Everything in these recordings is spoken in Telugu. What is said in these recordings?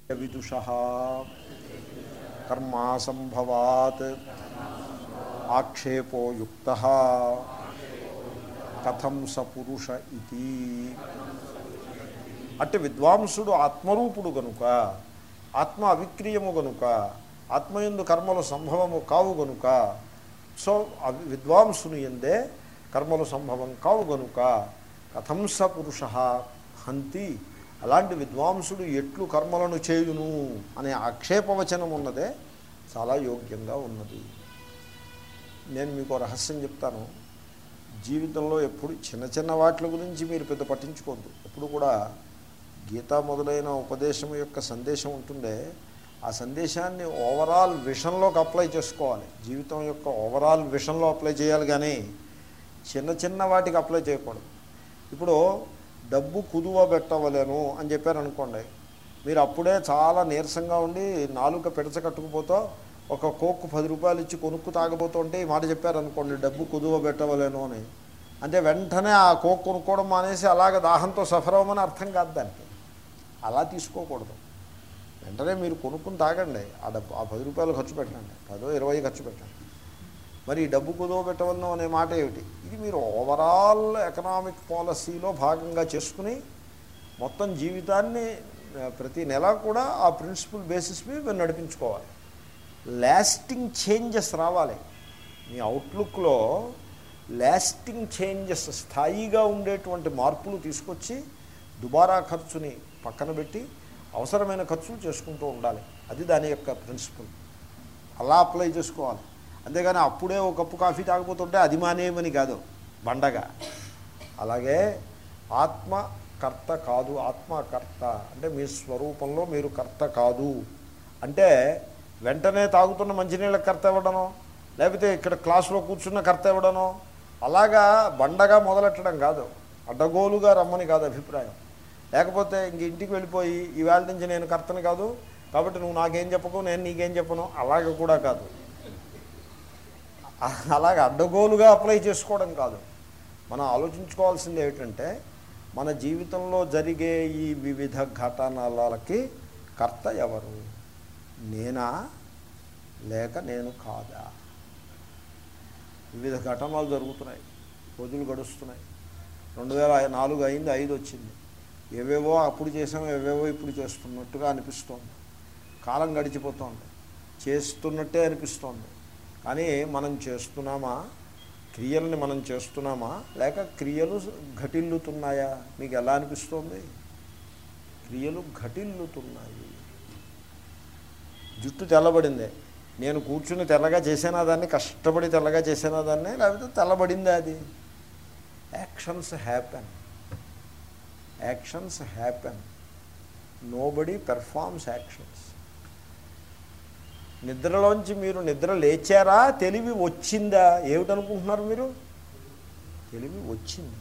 విదుష కర్మాసంభవాత్ ఆక్షేపో యుక్త కథం స పురుష ఇది అంటే విద్వాంసుడు ఆత్మరూపుడు గనుక ఆత్మ అవిక్రీయము గనుక ఆత్మయందు కర్మలు సంభవము కావు గనుక సో అవి విద్వాంసుని ఎందే కర్మలు సంభవం కావు గనుక కథం స పురుష హంతి అలాంటి విద్వాంసుడు ఎట్లు కర్మలను చేయును అనే ఆక్షేపవచనం ఉన్నదే చాలా యోగ్యంగా ఉన్నది నేను మీకు రహస్యం చెప్తాను జీవితంలో ఎప్పుడు చిన్న చిన్న వాటి గురించి మీరు పెద్ద పట్టించుకోవద్దు ఎప్పుడు కూడా గీత మొదలైన ఉపదేశం యొక్క సందేశం ఉంటుందే ఆ సందేశాన్ని ఓవరాల్ విషన్లోకి అప్లై చేసుకోవాలి జీవితం యొక్క ఓవరాల్ విషన్లో అప్లై చేయాలి కానీ చిన్న చిన్న వాటికి అప్లై చేయకూడదు ఇప్పుడు డబ్బు కుదువ పెట్టవలేను అని చెప్పారనుకోండి మీరు అప్పుడే చాలా నీరసంగా ఉండి నాలుక పిడచ కట్టుకుపోతూ ఒక కోక్కు పది రూపాయలు ఇచ్చి కొనుక్కు తాగబోతుంటే ఈ మాట చెప్పారనుకోండి డబ్బు కుదువ పెట్టవలేను అని అంటే వెంటనే ఆ కోక్ కొనుక్కోవడం మానేసి అలాగ దాహంతో సఫర్ అవ్వమని అర్థం కాదు దానికి అలా తీసుకోకూడదు వెంటనే మీరు కొనుక్కుని తాగండి ఆ డబ్బు ఆ పది రూపాయలు ఖర్చు పెట్టండి పదో ఇరవై ఖర్చు పెట్టండి మరి ఈ డబ్బు కుదువ పెట్టవలను అనే మాట ఏమిటి ఇది మీరు ఓవరాల్ ఎకనామిక్ పాలసీలో భాగంగా చేసుకుని మొత్తం జీవితాన్ని ఆ, ప్రతి నెల కూడా ఆ ప్రిన్సిపల్ బేసిస్ మీద మీరు నడిపించుకోవాలి లాస్టింగ్ చేంజెస్ రావాలి మీ అవుట్లుక్లో లాస్టింగ్ చేంజెస్ స్థాయిగా ఉండేటువంటి మార్పులు తీసుకొచ్చి దుబారా ఖర్చుని పక్కన పెట్టి అవసరమైన ఖర్చులు చేసుకుంటూ ఉండాలి అది దాని యొక్క ప్రిన్సిపల్ అలా అప్లై చేసుకోవాలి అంతేగాని అప్పుడే ఒక కప్పు కాఫీ తాగిపోతుంటే అది మానేయమని కాదు బండగా అలాగే ఆత్మ కర్త కాదు ఆత్మ కర్త అంటే మీ స్వరూపంలో మీరు కర్త కాదు అంటే వెంటనే తాగుతున్న మంచినీళ్ళకి కర్త ఇవ్వడనో లేకపోతే ఇక్కడ క్లాసులో కూర్చున్న కర్త ఇవ్వడనో అలాగా బండగా మొదలెట్టడం కాదు అడ్డగోలుగా రమ్మని కాదు అభిప్రాయం లేకపోతే ఇంక ఇంటికి వెళ్ళిపోయి ఈవేళ నుంచి నేను కర్తని కాదు కాబట్టి నువ్వు నాకేం చెప్పకు నేను నీకేం చెప్పను అలాగ కూడా కాదు అలాగే అడ్డగోలుగా అప్లై చేసుకోవడం కాదు మనం ఆలోచించుకోవాల్సింది ఏమిటంటే మన జీవితంలో జరిగే ఈ వివిధ ఘటనలకి కర్త ఎవరు నేనా లేక నేను కాదా వివిధ ఘటనలు జరుగుతున్నాయి రోజులు గడుస్తున్నాయి రెండు వేల నాలుగు అయింది ఐదు వచ్చింది ఏవేవో అప్పుడు చేసాం ఏవేవో ఇప్పుడు చేస్తున్నట్టుగా అనిపిస్తోంది కాలం గడిచిపోతోంది చేస్తున్నట్టే అనిపిస్తోంది కానీ మనం చేస్తున్నామా క్రియల్ని మనం చేస్తున్నామా లేక క్రియలు ఘటిల్లుతున్నాయా మీకు ఎలా అనిపిస్తోంది క్రియలు ఘటిల్లుతున్నాయి జుట్టు తెల్లబడింది నేను కూర్చుని తెల్లగా చేసేనా దాన్ని కష్టపడి తెల్లగా చేసేనా దాన్ని లేకపోతే తెల్లబడిందా అది actions happen actions happen nobody performs actions నిద్రలోంచి మీరు నిద్ర లేచారా తెలివి వచ్చిందా ఏమిటనుకుంటున్నారు మీరు తెలివి వచ్చింది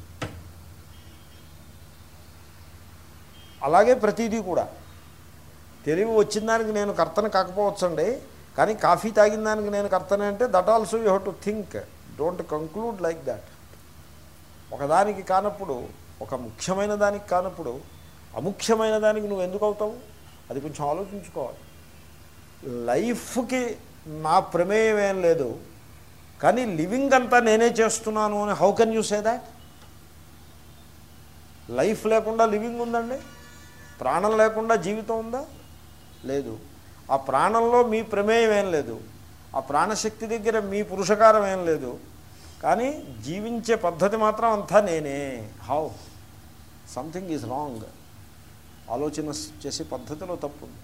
అలాగే ప్రతిదీ కూడా తెలివి వచ్చిన దానికి నేను కర్తన కాకపోవచ్చండి కానీ కాఫీ తాగిన దానికి నేను కర్తనే అంటే that also you have to think don't conclude like that ఒకదానికి కానప్పుడు ఒక ముఖ్యమైన దానికి కానప్పుడు అముఖ్యమైన దానికి నువ్వు ఎందుకు అవుతావు అది కొంచెం ఆలోచించుకోవాలి లైఫ్కి నా ప్రమేయం ఏం లేదు కానీ లివింగ్ అంతా నేనే చేస్తున్నాను అని how can you say that life లేకుండా లివింగ్ ఉందండి ప్రాణం లేకుండా జీవితం ఉందా లేదు ఆ ప్రాణంలో మీ ప్రమేయం ఏం లేదు ఆ ప్రాణశక్తి దగ్గర మీ పురుషకారం ఏం లేదు కానీ జీవించే పద్ధతి మాత్రం అంతా నేనే హౌ సంథింగ్ ఈజ్ రాంగ్ ఆలోచన చేసే పద్ధతిలో తప్పు ఉంది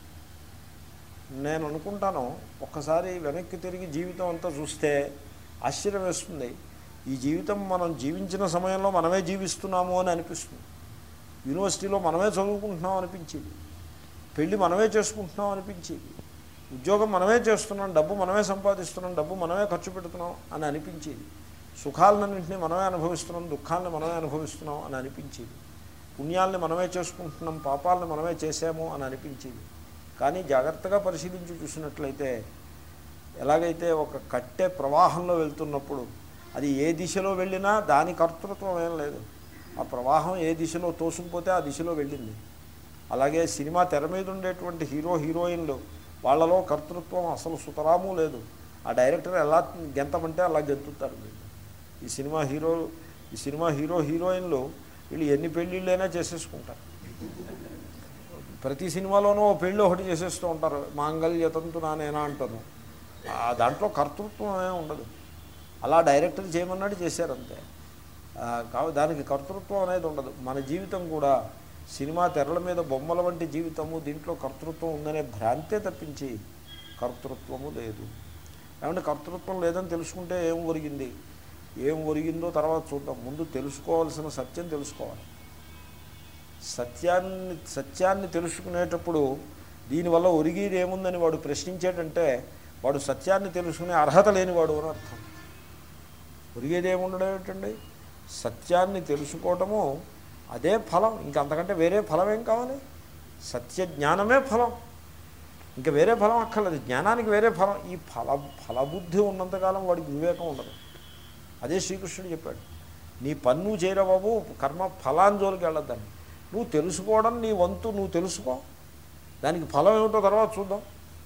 నేను అనుకుంటాను ఒక్కసారి వెనక్కి తిరిగి జీవితం అంతా చూస్తే ఆశ్చర్యం వేస్తుంది ఈ జీవితం మనం జీవించిన సమయంలో మనమే జీవిస్తున్నాము అని అనిపిస్తుంది యూనివర్సిటీలో మనమే చదువుకుంటున్నాం అనిపించేది పెళ్ళి మనమే చేసుకుంటున్నాం అనిపించేది ఉద్యోగం మనమే చేస్తున్నాం డబ్బు మనమే సంపాదిస్తున్నాం డబ్బు మనమే ఖర్చు పెడుతున్నాం అని అనిపించేది సుఖాలన్నింటినీ మనమే అనుభవిస్తున్నాం దుఃఖాలను మనమే అనుభవిస్తున్నాం అని అనిపించేది పుణ్యాలని మనమే చేసుకుంటున్నాం పాపాలను మనమే చేసాము అని అనిపించేది కానీ జాగ్రత్తగా పరిశీలించి చూసినట్లయితే ఎలాగైతే ఒక కట్టె ప్రవాహంలో వెళ్తున్నప్పుడు అది ఏ దిశలో వెళ్ళినా దాని కర్తృత్వం ఏం లేదు ఆ ప్రవాహం ఏ దిశలో తోసుకుపోతే ఆ దిశలో వెళ్ళింది అలాగే సినిమా తెర మీద ఉండేటువంటి హీరో హీరోయిన్లు వాళ్ళలో కర్తృత్వం అసలు సుతరాము లేదు ఆ డైరెక్టర్ ఎలా గెంతమంటే అలా గెంతుతారు వీళ్ళు ఈ సినిమా హీరో ఈ సినిమా హీరో హీరోయిన్లు వీళ్ళు ఎన్ని పెళ్ళిళ్ళైనా చేసేసుకుంటారు ప్రతి సినిమాలోనూ ఓ పెళ్ళి ఒకటి చేసేస్తూ ఉంటారు మాంగళ్యతంతు నానేనా అంటాను ఆ దాంట్లో కర్తృత్వం ఏమీ ఉండదు అలా డైరెక్టర్ చేయమన్నాడు చేశారంతే ఆ, కావు దానికి కర్తృత్వం అనేది ఉండదు మన జీవితం కూడా సినిమా తెరల మీద బొమ్మల వంటి జీవితము దీంట్లో కర్తృత్వం ఉందనే భ్రాంతే తప్పించి కర్తృత్వము లేదు ఏమంటే కర్తృత్వం లేదని తెలుసుకుంటే ఏం ఒరిగింది ఏం ఒరిగిందో తర్వాత చూద్దాం ముందు తెలుసుకోవాల్సిన సత్యం తెలుసుకోవాలి సత్యాన్ని సత్యాన్ని తెలుసుకునేటప్పుడు దీనివల్ల ఒరిగేది ఏముందని వాడు ప్రశ్నించేటంటే వాడు సత్యాన్ని తెలుసుకునే అర్హత లేనివాడు అని అర్థం ఒరిగేది ఏముండడం ఏమిటండి సత్యాన్ని తెలుసుకోవటము అదే ఫలం ఇంకా అంతకంటే వేరే ఫలం ఏం కావాలి సత్య జ్ఞానమే ఫలం ఇంకా వేరే ఫలం అక్కర్లేదు జ్ఞానానికి వేరే ఫలం ఈ ఫల ఫలబుద్ధి ఉన్నంతకాలం వాడికి వివేకం ఉండదు అదే శ్రీకృష్ణుడు చెప్పాడు నీ పన్ను చేయరా బాబు కర్మ ఫలాన్ని జోలికి వెళ్ళొద్దని నువ్వు తెలుసుకోవడం నీ వంతు నువ్వు తెలుసుకో దానికి ఫలం ఏమిటో తర్వాత చూద్దాం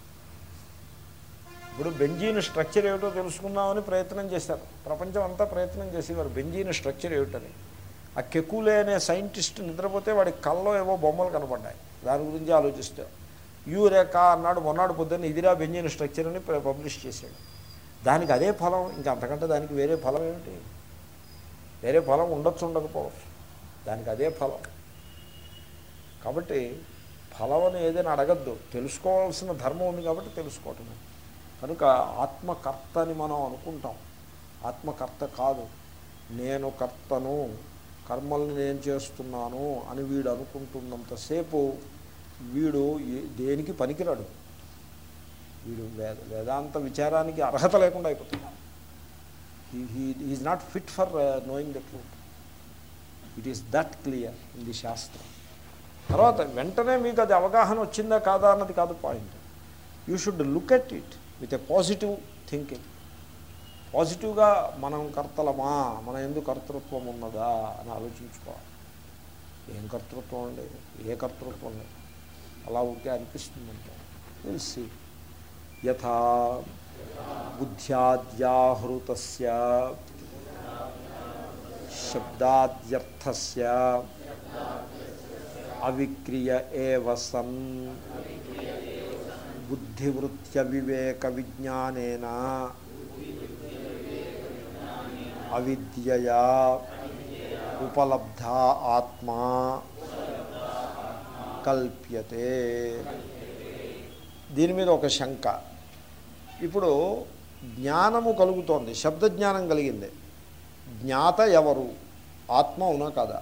ఇప్పుడు బెంజీన్ స్ట్రక్చర్ ఏమిటో తెలుసుకుందామని ప్రయత్నం చేశారు ప్రపంచం అంతా ప్రయత్నం చేసేవారు బెంజీన్ స్ట్రక్చర్ ఏమిటని ఆ కెకులే అనే సైంటిస్ట్ నిద్రపోతే వాడి కల్లో ఏవో బొమ్మలు కనపడ్డాయి దాని గురించి ఆలోచిస్తే యూరేకా అన్నాడు మొన్నాడు పొద్దున్న ఇదిరా బెంజీన్ స్ట్రక్చర్ అని ప- పబ్లిష్ చేశాడు దానికి అదే ఫలం ఇంకా అంతకంటే దానికి వేరే ఫలం ఏమిటి వేరే ఫలం ఉండొచ్చు ఉండకపోవచ్చు దానికి అదే ఫలం కాబట్టి ఫలం అని ఏదైనా అడగద్దు తెలుసుకోవాల్సిన ధర్మం ఉంది కాబట్టి తెలుసుకోవటమే కనుక ఆత్మకర్త అని మనం అనుకుంటాం ఆత్మకర్త కాదు నేను కర్తను కర్మల్ని నేను చేస్తున్నాను అని వీడు అనుకుంటున్నంతసేపు వీడు ఏ- దేనికి పనికిరాడు వీడు వేద వేదాంత విచారానికి అర్హత లేకుండా అయిపోతుంది he is not fit for knowing the truth it is that clear in the శాస్త్రం తర్వాత వెంటనే మీకు అది అవగాహన వచ్చిందా కాదా అన్నది కాదు point you should look at it with a positive thinking పాజిటివ్గా మనం కర్తలమా మన ఎందుకు కర్తృత్వం ఉన్నదా అని ఆలోచించుకోవాలి ఏం కర్తృత్వం అండి ఏ కర్తృత్వం లేదు అలా ఉంటే అనిపిస్తుందంటే విల్ సీ యథా బుద్ధ్యాద్యాహృత శబ్దాద్యర్థస్య అవిక్రియ ఏవ సన్ బుద్ధివృత్య వివేక విజ్ఞానేన అవిద్యయా ఉపలబ్ధ ఆత్మా కల్ప్యతే దీని మీద ఒక శంక ఇప్పుడు జ్ఞానము కలుగుతోంది శబ్ద జ్ఞానం కలిగింది జ్ఞాత ఎవరు ఆత్మ అవునా కదా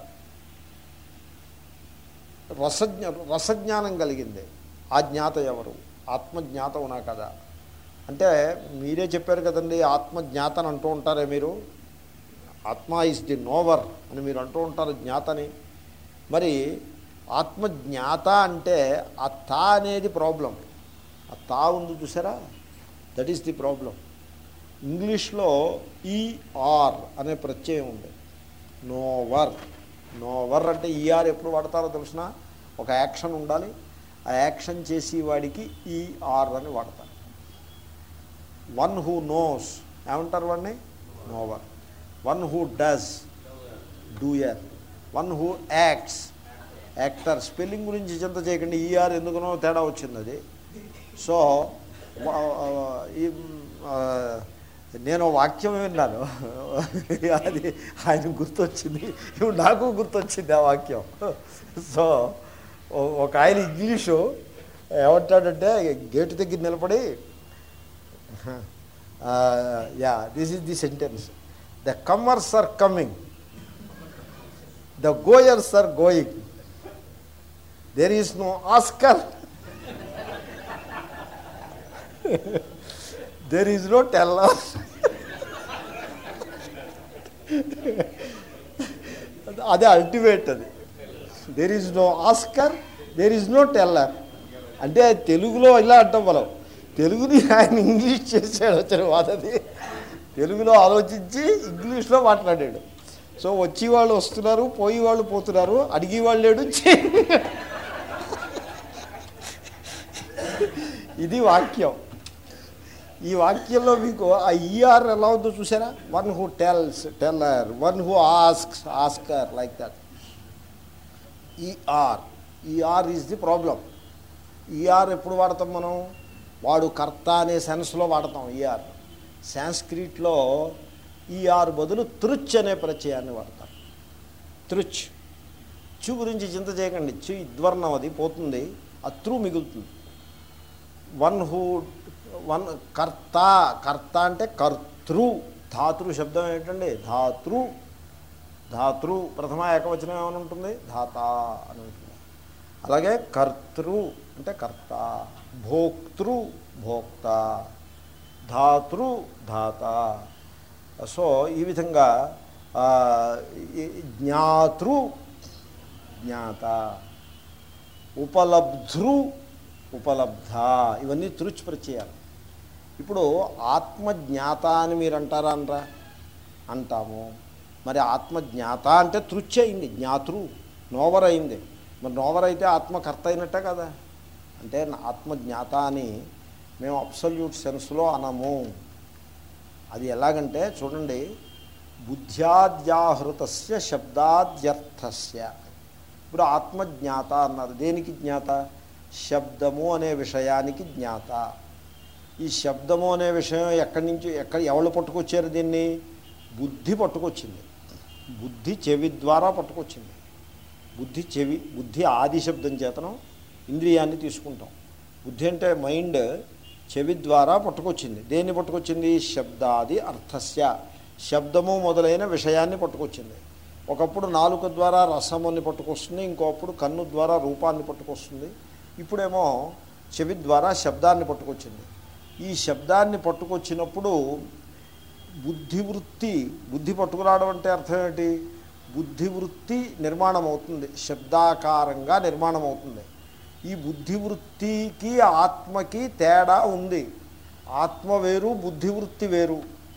రసజ్ఞ రసజ్ఞానం కలిగింది ఆ జ్ఞాత ఎవరు ఆత్మజ్ఞాత అవునా కదా అంటే మీరే చెప్పారు కదండి ఆత్మజ్ఞాత అని అంటూ ఉంటారే మీరు ఆత్మ ఈజ్ ది నోవర్ అని మీరు అంటూ ఉంటారు జ్ఞాతని మరి ఆత్మజ్ఞాత అంటే ఆ తా అనేది ప్రాబ్లం ఆ తా ఉంది చూసారా దట్ ఈస్ ది ప్రాబ్లం ఇంగ్లీష్లో ఈఆర్ అనే ప్రత్యయం ఉంది నోవర్ నోవర్ అంటే ఈఆర్ ఎప్పుడు వాడతారో తెలిసిన ఒక యాక్షన్ ఉండాలి ఆ యాక్షన్ చేసి వాడికి ఈఆర్ అని వాడతారు వన్ హూ నోస్ ఏమంటారు వాడిని knower one who does doer one who acts actor spelling గురించి చింత చేయకండి ఈఆర్ ఎందుకునో తేడా వచ్చింది అది సో వా- ఈ ఆ, నేను వాక్యం విన్నాను అది ఆయన గుర్తొచ్చింది ఇప్పుడు నాకు గుర్తొచ్చింది ఆ వాక్యం సో ఓ- ఒక ఆయన ఇంగ్లీషు ఏమంటాడంటే గేటు దగ్గర నిలబడి yeah this is the sentence the comers are coming the goers are going there is no asker there is no teller అదే అల్టిమేట్ అది there is no asker there is no teller అంటే తెలుగులో ఇలా అంటాం మనం తెలుగుని ఆయన ఇంగ్లీష్ చేసాడు వచ్చిన వాదది తెలుగులో ఆలోచించి ఇంగ్లీష్లో మాట్లాడాడు సో వచ్చి వాళ్ళు వస్తున్నారు పోయి వాళ్ళు పోతున్నారు అడిగి వాళ్ళు లేడు చే- ఇది వాక్యం ఈ వాక్యంలో మీకు ఆ ఈఆర్ ఎలా ఉందో చూసారా one who tells teller one who asks asker like that ER ER is the problem ER ఎప్పుడు వాడతాం మనం వాడు కర్త అనే సెన్స్లో వాడతాం ఈఆర్ సాంస్క్రిట్లో ఈఆర్ బదులు తృచ్ అనే ప్రత్యయాన్ని వాడతారు తృచ్ చు గురించి చింత చేయకండి చు ఇద్వర్ణం అది పోతుంది అత్రు మిగులుతుంది వన్ హూ వన్ కర్త కర్త అంటే కర్తృ ధాతృ శబ్దం ఏంటండి ధాతృ ధాతృ ప్రథమ ఏకవచనం ఏమైనా ఉంటుంది ధాత అని ఉంటుంది అలాగే కర్తృ అంటే కర్త భోక్తృ భోక్త ధాతృ ధాత సో ఈ విధంగా ఆ, ఈ- జ్ఞాతృ జ్ఞాత ఉపలబ్ధృ ఉపలబ్ధ ఇవన్నీ తృచ్ ప్రత్యయాలు ఇప్పుడు ఆత్మజ్ఞాత అని మీరు అంటారా అనరా అంటాము మరి ఆత్మజ్ఞాత అంటే తృచ్ అయింది జ్ఞాతృ నోవర్ అయింది మరి నోవర్ అయితే ఆత్మకర్త అయినట్టే కదా అంటే ఆత్మజ్ఞాత అని మేము అబ్సల్యూట్ సెన్స్లో అనము అది ఎలాగంటే చూడండి బుద్ధ్యాద్యాహృతస్య శబ్దాద్యర్థస్య ఇప్పుడు ఆత్మజ్ఞాత అన్నారు దేనికి జ్ఞాత శబ్దము అనే విషయానికి జ్ఞాత ఈ శబ్దము అనే విషయం ఎక్కడి నుంచి ఎక్కడ ఎవరు పట్టుకొచ్చారు దీన్ని బుద్ధి పట్టుకొచ్చింది బుద్ధి చెవి ద్వారా పట్టుకొచ్చింది బుద్ధి చెవి బుద్ధి ఆది శబ్దం చేతనం ఇంద్రియాన్ని తీసుకుంటాం బుద్ధి అంటే మైండ్ చెవి ద్వారా పట్టుకొచ్చింది దేన్ని పట్టుకొచ్చింది శబ్దాది అర్థస్య శబ్దము మొదలైన విషయాన్ని పట్టుకొచ్చింది ఒకప్పుడు నాలుక ద్వారా రసముని పట్టుకొస్తుంది ఇంకోప్పుడు కన్ను ద్వారా రూపాన్ని పట్టుకొస్తుంది ఇప్పుడేమో చెవి ద్వారా శబ్దాన్ని పట్టుకొచ్చింది ఈ శబ్దాన్ని పట్టుకొచ్చినప్పుడు బుద్ధివృత్తి బుద్ధి పట్టుకురావడం అంటే అర్థం ఏంటి బుద్ధివృత్తి నిర్మాణం అవుతుంది శబ్దాకారంగా నిర్మాణం అవుతుంది ఈ బుద్ధివృత్తికి ఆత్మకి తేడా ఉంది ఆత్మ వేరు బుద్ధివృత్తి వేరు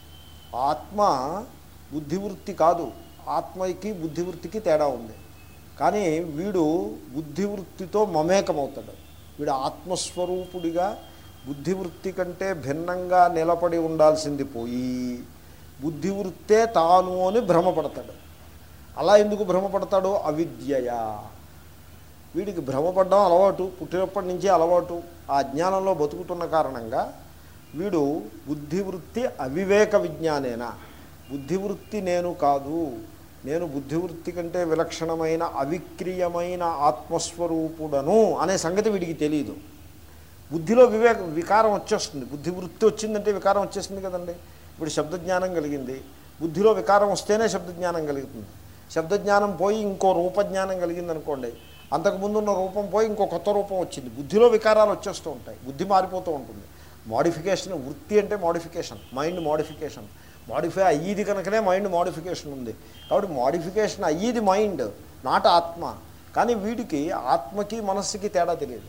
ఆత్మ బుద్ధివృత్తి కాదు ఆత్మకి బుద్ధివృత్తికి తేడా ఉంది కానీ వీడు బుద్ధివృత్తితో మమేకమవుతాడు వీడు ఆత్మస్వరూపుడిగా బుద్ధివృత్తి కంటే భిన్నంగా నిలబడి ఉండాల్సింది పోయి బుద్ధివృత్తే తాను అని భ్రమపడతాడు అలా ఎందుకు భ్రమపడతాడు అవిద్యయా వీడికి భ్రమపడడం అలవాటు పుట్టినప్పటి నుంచి అలవాటు ఆ అజ్ఞానంలో బతుకుతున్న కారణంగా వీడు బుద్ధివృత్తి అవివేక విజ్ఞానేన బుద్ధివృత్తి నేను కాదు నేను బుద్ధివృత్తి కంటే విలక్షణమైన అవిక్రీయమైన ఆత్మస్వరూపుడను అనే సంగతి వీడికి తెలియదు బుద్ధిలో వివేక వికారం వచ్చేస్తుంది బుద్ధివృత్తి వచ్చిందంటే వికారం వచ్చేస్తుంది కదండి ఇప్పుడు శబ్దజ్ఞానం కలిగింది బుద్ధిలో వికారం వస్తేనే శబ్దజ్ఞానం కలుగుతుంది శబ్దజ్ఞానం పోయి ఇంకో రూపజ్ఞానం కలిగింది అనుకోండి అంతకుముందు ఉన్న రూపం పోయి ఇంకో కొత్త రూపం వచ్చింది బుద్ధిలో వికారాలు వచ్చేస్తూ ఉంటాయి బుద్ధి మారిపోతూ ఉంటుంది మోడిఫికేషన్ వృత్తి అంటే మోడిఫికేషన్ మైండ్ మోడిఫికేషన్ మోడిఫై అయ్యేది కనుకనే మైండ్ మోడిఫికేషన్ ఉంది కాబట్టి మోడిఫికేషన్ అయ్యేది మైండ్ నాట్ ఆత్మ కానీ వీడికి ఆత్మకి మనస్సుకి తేడా తెలియదు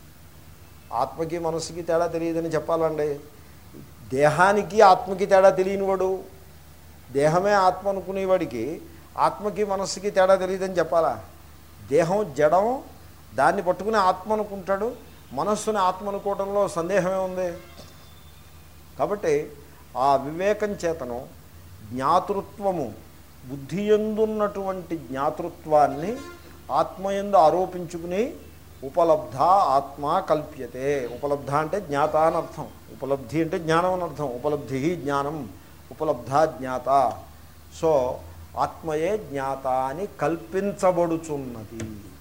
ఆత్మకి మనస్సుకి తేడా తెలియదని చెప్పాలండి దేహానికి ఆత్మకి తేడా తెలియనివాడు దేహమే ఆత్మ అనుకునేవాడికి ఆత్మకి మనస్సుకి తేడా తెలియదని చెప్పాలా దేహం జడం దాన్ని పట్టుకుని ఆత్మ అనుకుంటాడు మనస్సుని ఆత్మ అనుకోవడంలో సందేహమే ఉంది కాబట్టి ఆ వివేకం చేతను జ్ఞాతృత్వము బుద్ధి ఎందున్నటువంటి జ్ఞాతృత్వాన్ని ఆత్మయందు ఆరోపించుకుని ఉపలబ్ధ ఆత్మ కల్ప్యతే ఉపలబ్ధ అంటే జ్ఞాత అని అర్థం ఉపలబ్ధి అంటే జ్ఞానం అని అర్థం ఉపలబ్ధి జ్ఞానం ఉపలబ్ధ జ్ఞాత సో ఆత్మయే జ్ఞాత అని కల్పించబడుచున్నది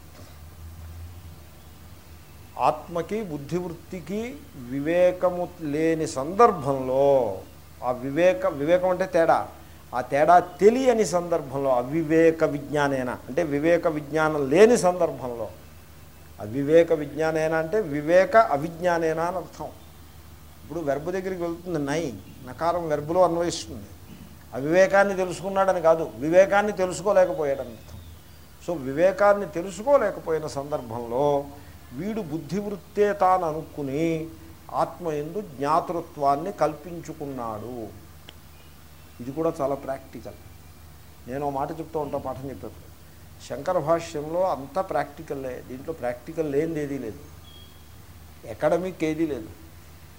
ఆత్మకి బుద్ధివృత్తికి వివేకము లేని సందర్భంలో ఆ వివేక వివేకం అంటే తేడా ఆ తేడా తెలియని సందర్భంలో అవివేక విజ్ఞానేన అంటే వివేక విజ్ఞానం లేని సందర్భంలో అవివేక విజ్ఞానేన అంటే వివేక అవిజ్ఞానేన అని అర్థం ఇప్పుడు వెర్బు దగ్గరికి వెళ్తుంది నై నకారం వెర్బులో అన్వయిస్తుంది అవివేకాన్ని తెలుసుకున్నాడని కాదు వివేకాన్ని తెలుసుకోలేకపోయాడని అర్థం సో వివేకాన్ని తెలుసుకోలేకపోయిన సందర్భంలో వీడు బుద్ధివృత్తే తాను అనుకుని ఆత్మ ఎందు జ్ఞాతృత్వాన్ని కల్పించుకున్నాడు ఇది కూడా చాలా ప్రాక్టికల్ నేను ఓ మాట చెప్తూ ఉంటా పాఠం చెప్పేప్పుడు శంకర భాష్యంలో అంతా ప్రాక్టికల్లే దీంట్లో ప్రాక్టికల్ లేనిది ఏదీ లేదు అకాడమిక్ ఏదీ లేదు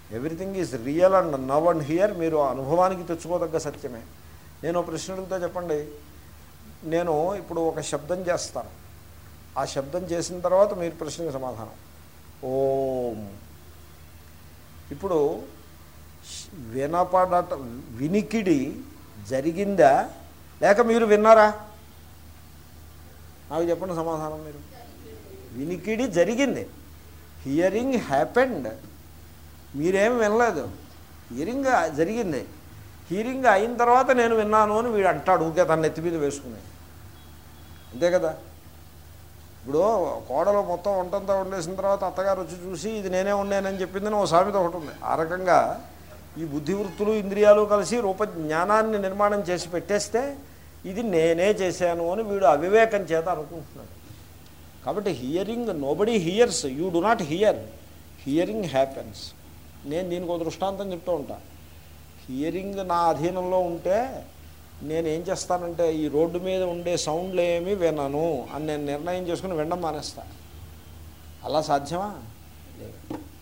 everything is real and now and here మీరు అనుభవానికి తెచ్చుకోదగ్గ సత్యమే నేను ఒక ప్రశ్న అడుగుతా చెప్పండి నేను ఇప్పుడు ఒక శబ్దం చేస్తాను ఆ శబ్దం చేసిన తర్వాత మీరు ప్రశ్నకి సమాధానం ఓం ఇప్పుడు శ్- వినపడట వినికిడి జరిగిందా లేక మీరు విన్నారా నాకు చెప్పండి సమాధానం మీరు వినికిడి జరిగింది హియరింగ్ హ్యాపెండ్ మీరేం వినలేదు హియరింగ్ జరిగింది హియరింగ్ అయిన తర్వాత నేను విన్నాను అని వీడు అంటాడు ఊరికే తన నెత్తి మీద వేసుకుని అంతే కదా ఇప్పుడు కోడలు మొత్తం వంటంతా వండేసిన తర్వాత అత్తగారు వచ్చి చూసి ఇది నేనే వండానని చెప్పిందని ఓ సామెత ఒకటి ఉంది ఆ రకంగా ఈ బుద్ధివృత్తులు ఇంద్రియాలు కలిసి రూప జ్ఞానాన్ని నిర్మాణం చేసి పెట్టేస్తే ఇది నేనే చేశాను అని వీడు అవివేకం చేత అనుకుంటున్నాడు కాబట్టి hearing nobody hears you do not hear hearing happens నేను దీనికి ఒక దృష్టాంతం చెప్తూ ఉంటా హియరింగ్ నా అధీనంలో ఉంటే నేను ఏం చేస్తానంటే ఈ రోడ్డు మీద ఉండే సౌండ్లు ఏమీ వినను అని నేను నిర్ణయం చేసుకుని వినడం మానేస్తా అలా సాధ్యమా లేదు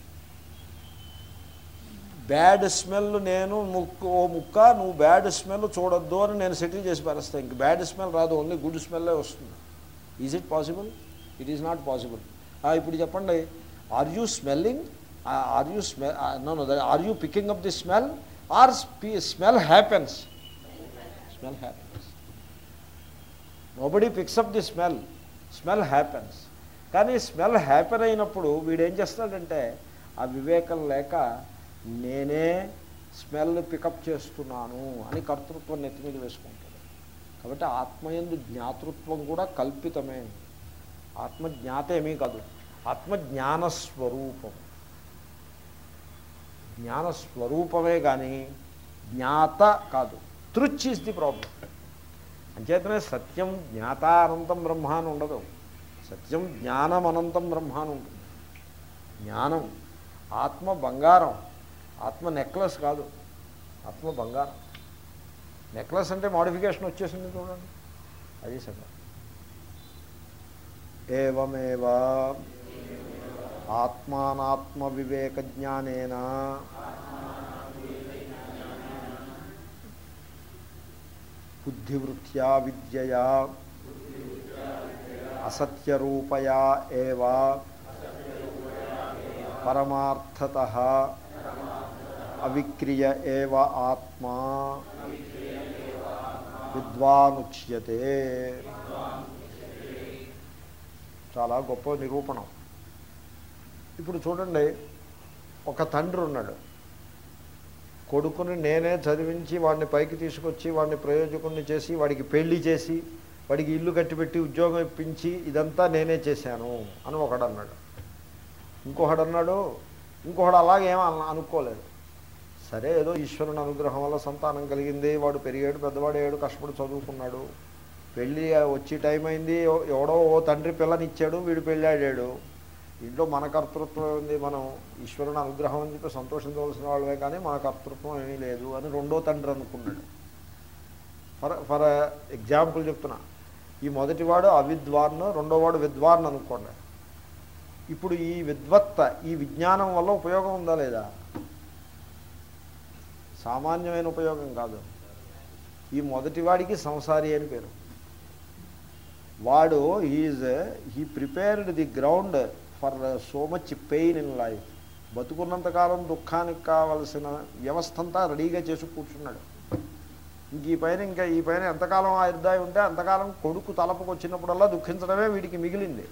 బ్యాడ్ స్మెల్ నేను ముక్కు ఓ ముక్క నువ్వు బ్యాడ్ స్మెల్ చూడొద్దు అని నేను సెటిల్ చేసి పారేస్తాను ఇంక బ్యాడ్ స్మెల్ రాదు ఓన్లీ గుడ్ స్మెల్లే వస్తుంది is it possible it is not possible ఇప్పుడు చెప్పండి are you smelling are you smell no no are you picking up the smell or smell happens smell happens nobody picks up the smell smell happens కానీ స్మెల్ హ్యాపెన్ అయినప్పుడు వీడు ఏం చేస్తాడంటే ఆ వివేకం లేక నేనే స్మెల్ పికప్ చేస్తున్నాను అని కర్తృత్వం నెత్తి మీద వేసుకుంటాడు కాబట్టి ఆత్మయందు జ్ఞాతృత్వం కూడా కల్పితమే ఆత్మ జ్ఞాత ఏమీ కాదు ఆత్మ జ్ఞానస్వరూపం జ్ఞానస్వరూపమే కానీ జ్ఞాత కాదు తృచ్ ఈజ్ ది ప్రాబ్లం అంచేతనే సత్యం జ్ఞాత అనంతం బ్రహ్మ అని ఉండదు సత్యం జ్ఞానం అనంతం బ్రహ్మ అని ఉంటుంది జ్ఞానం ఆత్మ బంగారం ఆత్మ నెక్లెస్ కాదు ఆత్మ బంగారం నెక్లెస్ అంటే మోడిఫికేషన్ వచ్చేసింది చూడండి అది సగం ఏమేవ ఆత్మానాత్మ వివేక జ్ఞానేన బుద్ధివృత్యా విద్యయా అసత్యరూపయా ఏవ పరమార్థత అవిక్రియ ఏవ ఆత్మా విద్వానుచ్యతే చాలా గొప్ప నిరూపణం ఇప్పుడు చూడండి ఒక తండ్రి ఉన్నాడు కొడుకుని నేనే చదివించి వాడిని పైకి తీసుకొచ్చి వాడిని ప్రయోజకుడిని చేసి వాడికి పెళ్లి చేసి వాడికి ఇల్లు కట్టిపెట్టి ఉద్యోగం ఇప్పించి ఇదంతా నేనే చేశాను అని ఒకడు అన్నాడు ఇంకొకడు అన్నాడు ఇంకొకడు అలాగేం అన- అనుకోలేదు సరే ఏదో ఈశ్వరుని అనుగ్రహం వల్ల సంతానం కలిగింది వాడు పెరిగాడు పెద్దవాడు అయ్యాడు కష్టపడి చదువుకున్నాడు పెళ్ళి వచ్చి టైం అయింది ఎవ- ఎవడో ఓ తండ్రి పిల్లనిచ్చాడు వీడు పెళ్ళాడాడు ఇంట్లో మన కర్తృత్వం ఉంది మనం ఈశ్వరుని అనుగ్రహం అని చెప్పి సంతోషించవలసిన వాళ్ళమే కానీ మన కర్తృత్వం ఏమీ లేదు అని రెండో తండ్రి అనుకున్నాడు ఫర్ ఫర్ ఎగ్జాంపుల్ చెప్తున్నా ఈ మొదటివాడు అవిద్వాన్ రెండోవాడు విద్వాన్ అనుకోండి ఇప్పుడు ఈ విద్వత్త ఈ విజ్ఞానం వల్ల ఉపయోగం ఉందా లేదా సామాన్యమైన ఉపయోగం కాదు ఈ మొదటివాడికి సంసారి అని పేరు వాడు he's he prepared the ground for so much pain in life బతుకున్నంతకాలం దుఃఖానికి కావలసిన వ్యవస్థ అంతా రెడీగా చేసి కూర్చున్నాడు ఇంక ఈ పైన ఇంకా ఈ పైన ఎంతకాలం ఆయుర్దాయి ఉంటే అంతకాలం కొడుకు తలపుకు వచ్చినప్పుడల్లా దుఃఖించడమే వీడికి మిగిలింది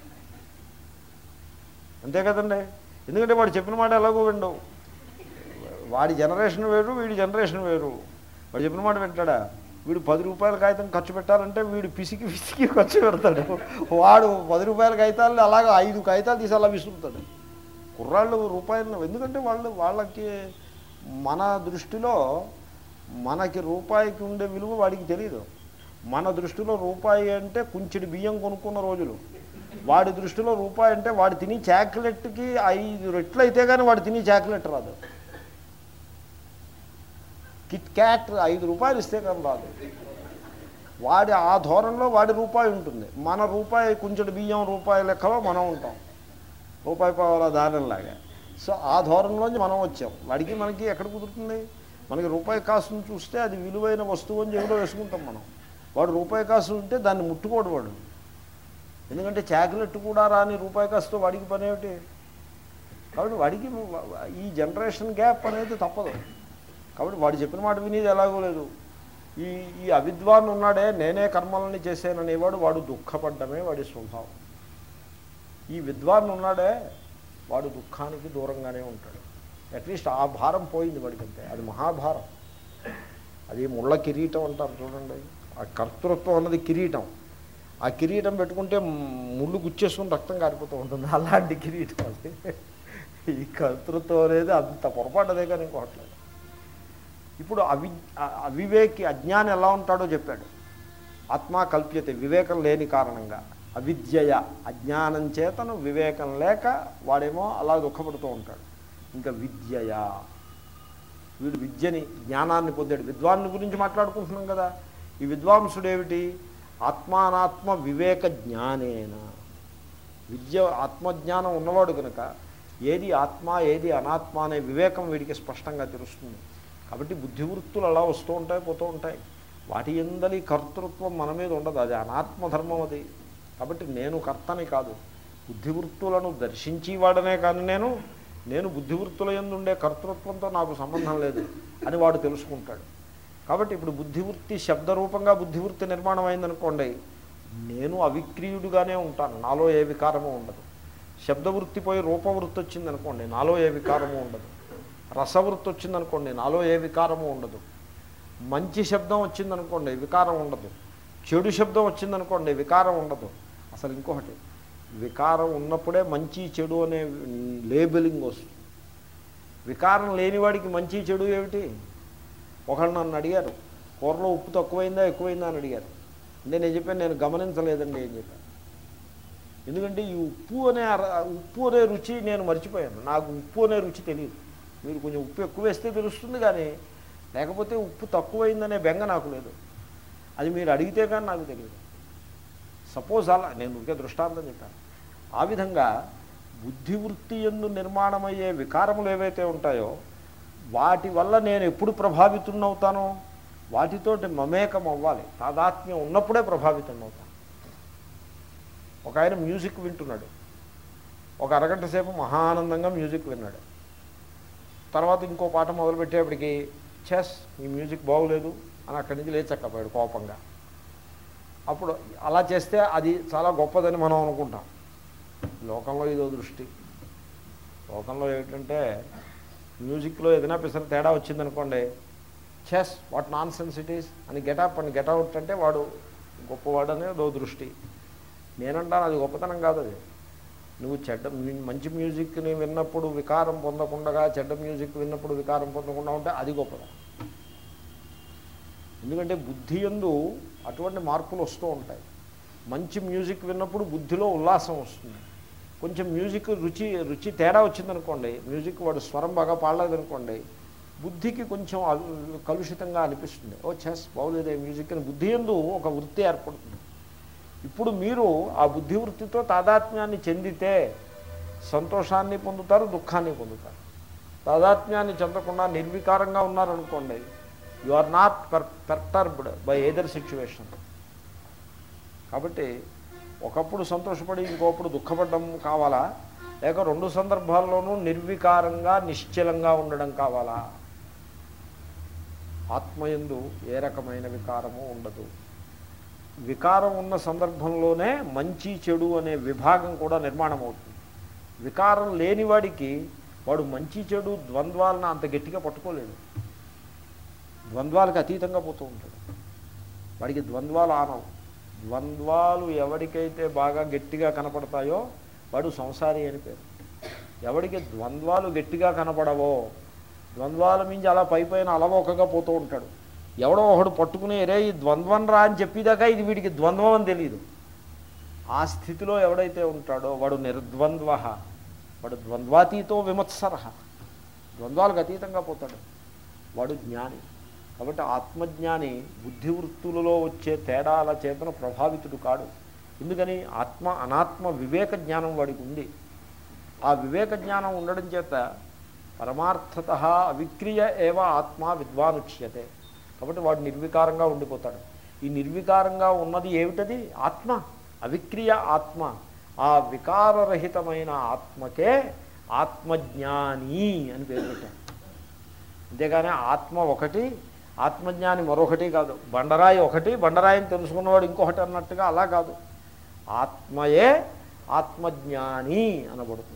అంతే కదండి ఎందుకంటే వాడు చెప్పిన మాట ఎలాగో విండవు వాడి జనరేషన్ వేరు వీడి జనరేషన్ వేరు వాడు చెప్పిన మాట వింటాడా వీడు పది రూపాయల కాగితం ఖర్చు పెట్టాలంటే వీడు పిసికి పిసికి ఖర్చు పెడతాడు వాడు పది రూపాయల కాగితాలు అలాగ ఐదు కాగితాలు తీసి అలా విసురుతాడు కుర్రాళ్ళు రూపాయలు ఎందుకంటే వాళ్ళు వాళ్ళకి మన దృష్టిలో మనకి రూపాయికి ఉండే విలువ వాడికి తెలియదు మన దృష్టిలో రూపాయి అంటే కుంచెడి బియ్యం కొనుక్కున్న రోజులు వాడి దృష్టిలో రూపాయి అంటే వాడు తిని చాక్లెట్కి ఐదు రెట్లు అయితే కానీ వాడు తిని చాక్లెట్ రాదు కిట్ క్యాట్ ఐదు రూపాయలు ఇస్తే కానీ రాదు వాడి ఆ ధోరణిలో వాడి రూపాయి ఉంటుంది మన రూపాయి కొంచెం బియ్యం రూపాయి లెక్కలో మనం ఉంటాం రూపాయి పావుల దానిలాగా సో ఆ ధోరణిలోంచి మనం వచ్చాం వాడికి మనకి ఎక్కడ కుదురుతుంది మనకి రూపాయి కాసును చూస్తే అది విలువైన వస్తువు అని జేబులో వేసుకుంటాం మనం వాడు రూపాయి కాసు ఉంటే దాన్ని ముట్టుకోడు వాడు ఎందుకంటే చాక్లెట్ కూడా రాని రూపాయి కాసుతో వాడికి పని ఏమిటి కాబట్టి వాడికి ఈ జనరేషన్ గ్యాప్ అనేది తప్పదు కాబట్టి వాడు చెప్పిన మాట వినేది ఎలాగో లేదు ఈ ఈ అవిద్వాన్ ఉన్నాడే నేనే కర్మలని చేశాననేవాడు వాడు దుఃఖపడ్డమే వాడి స్వభావం ఈ విద్వాన్ ఉన్నాడే వాడు దుఃఖానికి దూరంగానే ఉంటాడు అట్లీస్ట్ ఆ భారం పోయింది వాడికంతే అది మహాభారం అది ముళ్ళ కిరీటం అంటారు చూడండి ఆ కర్తృత్వం అన్నది కిరీటం ఆ కిరీటం పెట్టుకుంటే ముళ్ళు గుచ్చేసుకుని రక్తం కారిపోతూ ఉంటుంది అలాంటి కిరీటం అది ఈ కర్తృత్వం అనేది అంత పొరపాటు అదే కానీ ఇంకోట్లేదు ఇప్పుడు అవి అ- అవివేకి అజ్ఞాని ఎలా ఉంటాడో చెప్పాడు ఆత్మ కల్ప్యతే వివేకం లేని కారణంగా అవిద్యయ అజ్ఞానం చేతను వివేకం లేక వాడేమో అలా దుఃఖపడుతూ ఉంటాడు ఇంకా విద్యయ వీడు విద్యని జ్ఞానాన్ని పొందాడు విద్వాన్ని గురించి మాట్లాడుకుంటున్నాం కదా ఈ విద్వాంసుడు ఏమిటి ఆత్మానాత్మ వివేక జ్ఞానేన విద్య ఆత్మజ్ఞానం ఉన్నవాడు కనుక ఏది ఆత్మ ఏది అనాత్మ అనే వివేకం వీడికి స్పష్టంగా తెలుస్తుంది కాబట్టి బుద్ధివృత్తులు అలా వస్తూ ఉంటాయి పోతూ ఉంటాయి వాటి ఎందలి కర్తృత్వం మన మీద ఉండదు అది అనాత్మధర్మం అది కాబట్టి నేను కర్తని కాదు బుద్ధివృత్తులను దర్శించి వాడనే కానీ నేను నేను బుద్ధివృత్తుల ఎందు ఉండే కర్తృత్వంతో నాకు సంబంధం లేదు అని వాడు తెలుసుకుంటాడు కాబట్టి ఇప్పుడు బుద్ధివృత్తి శబ్దరూపంగా బుద్ధివృత్తి నిర్మాణం అయిందనుకోండి నేను అవిక్రీయుడుగానే ఉంటాను నాలో ఏ వికారము ఉండదు శబ్దవృత్తి పోయి రూపవృత్తి వచ్చిందనుకోండి నాలో ఏ వికారము ఉండదు రసవృత్తి వచ్చిందనుకోండి నాలో ఏ వికారము ఉండదు మంచి శబ్దం వచ్చిందనుకోండి వికారం ఉండదు చెడు శబ్దం వచ్చిందనుకోండి వికారం ఉండదు అసలు ఇంకొకటి వికారం ఉన్నప్పుడే మంచి చెడు అనే లేబెలింగ్ వస్తుంది వికారం లేనివాడికి మంచి చెడు ఏమిటి ఒకళ్ళు నన్ను అడిగారు కూరలో ఉప్పు తక్కువైందా ఎక్కువైందా అని అడిగారు అంటే నేను చెప్పాను నేను గమనించలేదండి ఏం చెప్పాను ఎందుకంటే ఈ ఉప్పు అనే అర- ఉప్పు అనే రుచి నేను మర్చిపోయాను నాకు ఉప్పు అనే రుచి తెలియదు మీరు కొంచెం ఉప్పు ఎక్కువ వేస్తే తెలుస్తుంది కానీ లేకపోతే ఉప్పు తక్కువైందనే బెంగ నాకు లేదు అది మీరు అడిగితే కానీ నాకు తెలియదు సపోజ్ అలా నేను ఇంకే దృష్టాంతం చెప్పాను ఆ విధంగా బుద్ధివృత్తి ఎందు నిర్మాణమయ్యే వికారములు ఏవైతే ఉంటాయో వాటి వల్ల నేను ఎప్పుడు ప్రభావితున్నవుతానో వాటితోటి మమేకం అవ్వాలి తాదాత్మ్యం ఉన్నప్పుడే ప్రభావితం అవుతాను ఒక ఆయన మ్యూజిక్ వింటున్నాడు ఒక అరగంట సేపు మహానందంగా మ్యూజిక్ విన్నాడు తర్వాత ఇంకో పాట మొదలుపెట్టేప్పటికి చెస్ ఈ మ్యూజిక్ బాగోలేదు అని అక్కడి నుంచి లేచక్కపోయాడు కోపంగా అప్పుడు అలా చేస్తే అది చాలా గొప్పదని మనం అనుకుంటాం లోకంలో ఇదో దృష్టి లోకంలో ఏంటంటే మ్యూజిక్లో ఏదైనా పిసర తేడా వచ్చిందనుకోండి చెస్ what nonsense it is అని గెటప్ అని గెటౌట్ అంటే వాడు గొప్పవాడనే దో దృష్టి నేనంటాను అది గొప్పతనం కాదు అది నువ్వు చెడ్డ మ్యూ- మంచి మ్యూజిక్ని విన్నప్పుడు వికారం పొందకుండా చెడ్డ మ్యూజిక్ విన్నప్పుడు వికారం పొందకుండా ఉంటే అది గొప్పదనం ఎందుకంటే బుద్ధి ఎందు అటువంటి మార్పులు వస్తూ ఉంటాయి మంచి మ్యూజిక్ విన్నప్పుడు బుద్ధిలో ఉల్లాసం వస్తుంది కొంచెం మ్యూజిక్ రుచి రుచి తేడా వచ్చిందనుకోండి మ్యూజిక్ వాడు స్వరం బాగా పాడలేదనుకోండి బుద్ధికి కొంచెం అవి- కలుషితంగా అనిపిస్తుంది ఓ చెస్ బాగులేదే మ్యూజిక్ అని బుద్ధి ఎందు ఒక వృత్తి ఏర్పడుతుంది ఇప్పుడు మీరు ఆ బుద్ధి వృత్తితో తాదాత్మ్యాన్ని చెందితే సంతోషాన్ని పొందుతారు దుఃఖాన్ని పొందుతారు తాదాత్మ్యాన్ని చెందకుండా నిర్వికారంగా ఉన్నారనుకోండి you are not per perturbed by either situation కాబట్టి ఒకప్పుడు సంతోషపడి ఇంకోప్పుడు దుఃఖపడడం కావాలా లేక రెండు సందర్భాల్లోనూ నిర్వికారంగా నిశ్చలంగా ఉండడం కావాలా ఆత్మయందు ఏ రకమైన వికారము ఉండదు వికారం ఉన్న సందర్భంలోనే మంచి చెడు అనే విభాగం కూడా నిర్మాణం అవుతుంది వికారం లేనివాడికి వాడు మంచి చెడు ద్వంద్వాలను అంత గట్టిగా పట్టుకోలేడు ద్వంద్వాలకు అతీతంగా పోతూ ఉంటాడు వాడికి ద్వంద్వాలు ఆనవు ద్వంద్వాలు ఎవరికైతే బాగా గట్టిగా కనపడతాయో వాడు సంసారి అని పేరు ఎవడికి ద్వంద్వాలు గట్టిగా కనపడవో ద్వంద్వాల మించి అలా పై పైన అలవోకగా పోతూ ఉంటాడు ఎవడో ఒకడు పట్టుకుని రే ఈ ద్వంద్వం రా అని చెప్పేదాకా ఇది వీడికి ద్వంద్వం అని తెలియదు ఆ స్థితిలో ఎవడైతే ఉంటాడో వాడు నిర్ద్వంద్వ వాడు ద్వంద్వాతీతో విమత్సర ద్వంద్వాలకు అతీతంగా పోతాడు వాడు జ్ఞాని కాబట్టి ఆత్మజ్ఞాని బుద్ధివృత్తులలో వచ్చే తేడాల చేతను ప్రభావితుడు కాడు ఎందుకని ఆత్మ అనాత్మ వివేక జ్ఞానం వాడికి ఉంది ఆ వివేక జ్ఞానం ఉండడం చేత పరమార్థత అవిక్రియ ఏవ ఆత్మ విద్వానుచ్యతే కాబట్టి వాడు నిర్వికారంగా ఉండిపోతాడు ఈ నిర్వికారంగా ఉన్నది ఏమిటది ఆత్మ అవిక్రియ ఆత్మ ఆ వికారరహితమైన ఆత్మకే ఆత్మజ్ఞాని అని పేరు పెట్టారు అంతేగాని ఆత్మ ఒకటి ఆత్మజ్ఞాని మరొకటి కాదు బండరాయి ఒకటి బండరాయిని తెలుసుకున్నవాడు ఇంకొకటి అన్నట్టుగా అలా కాదు ఆత్మయే ఆత్మజ్ఞాని అనబడుతుంది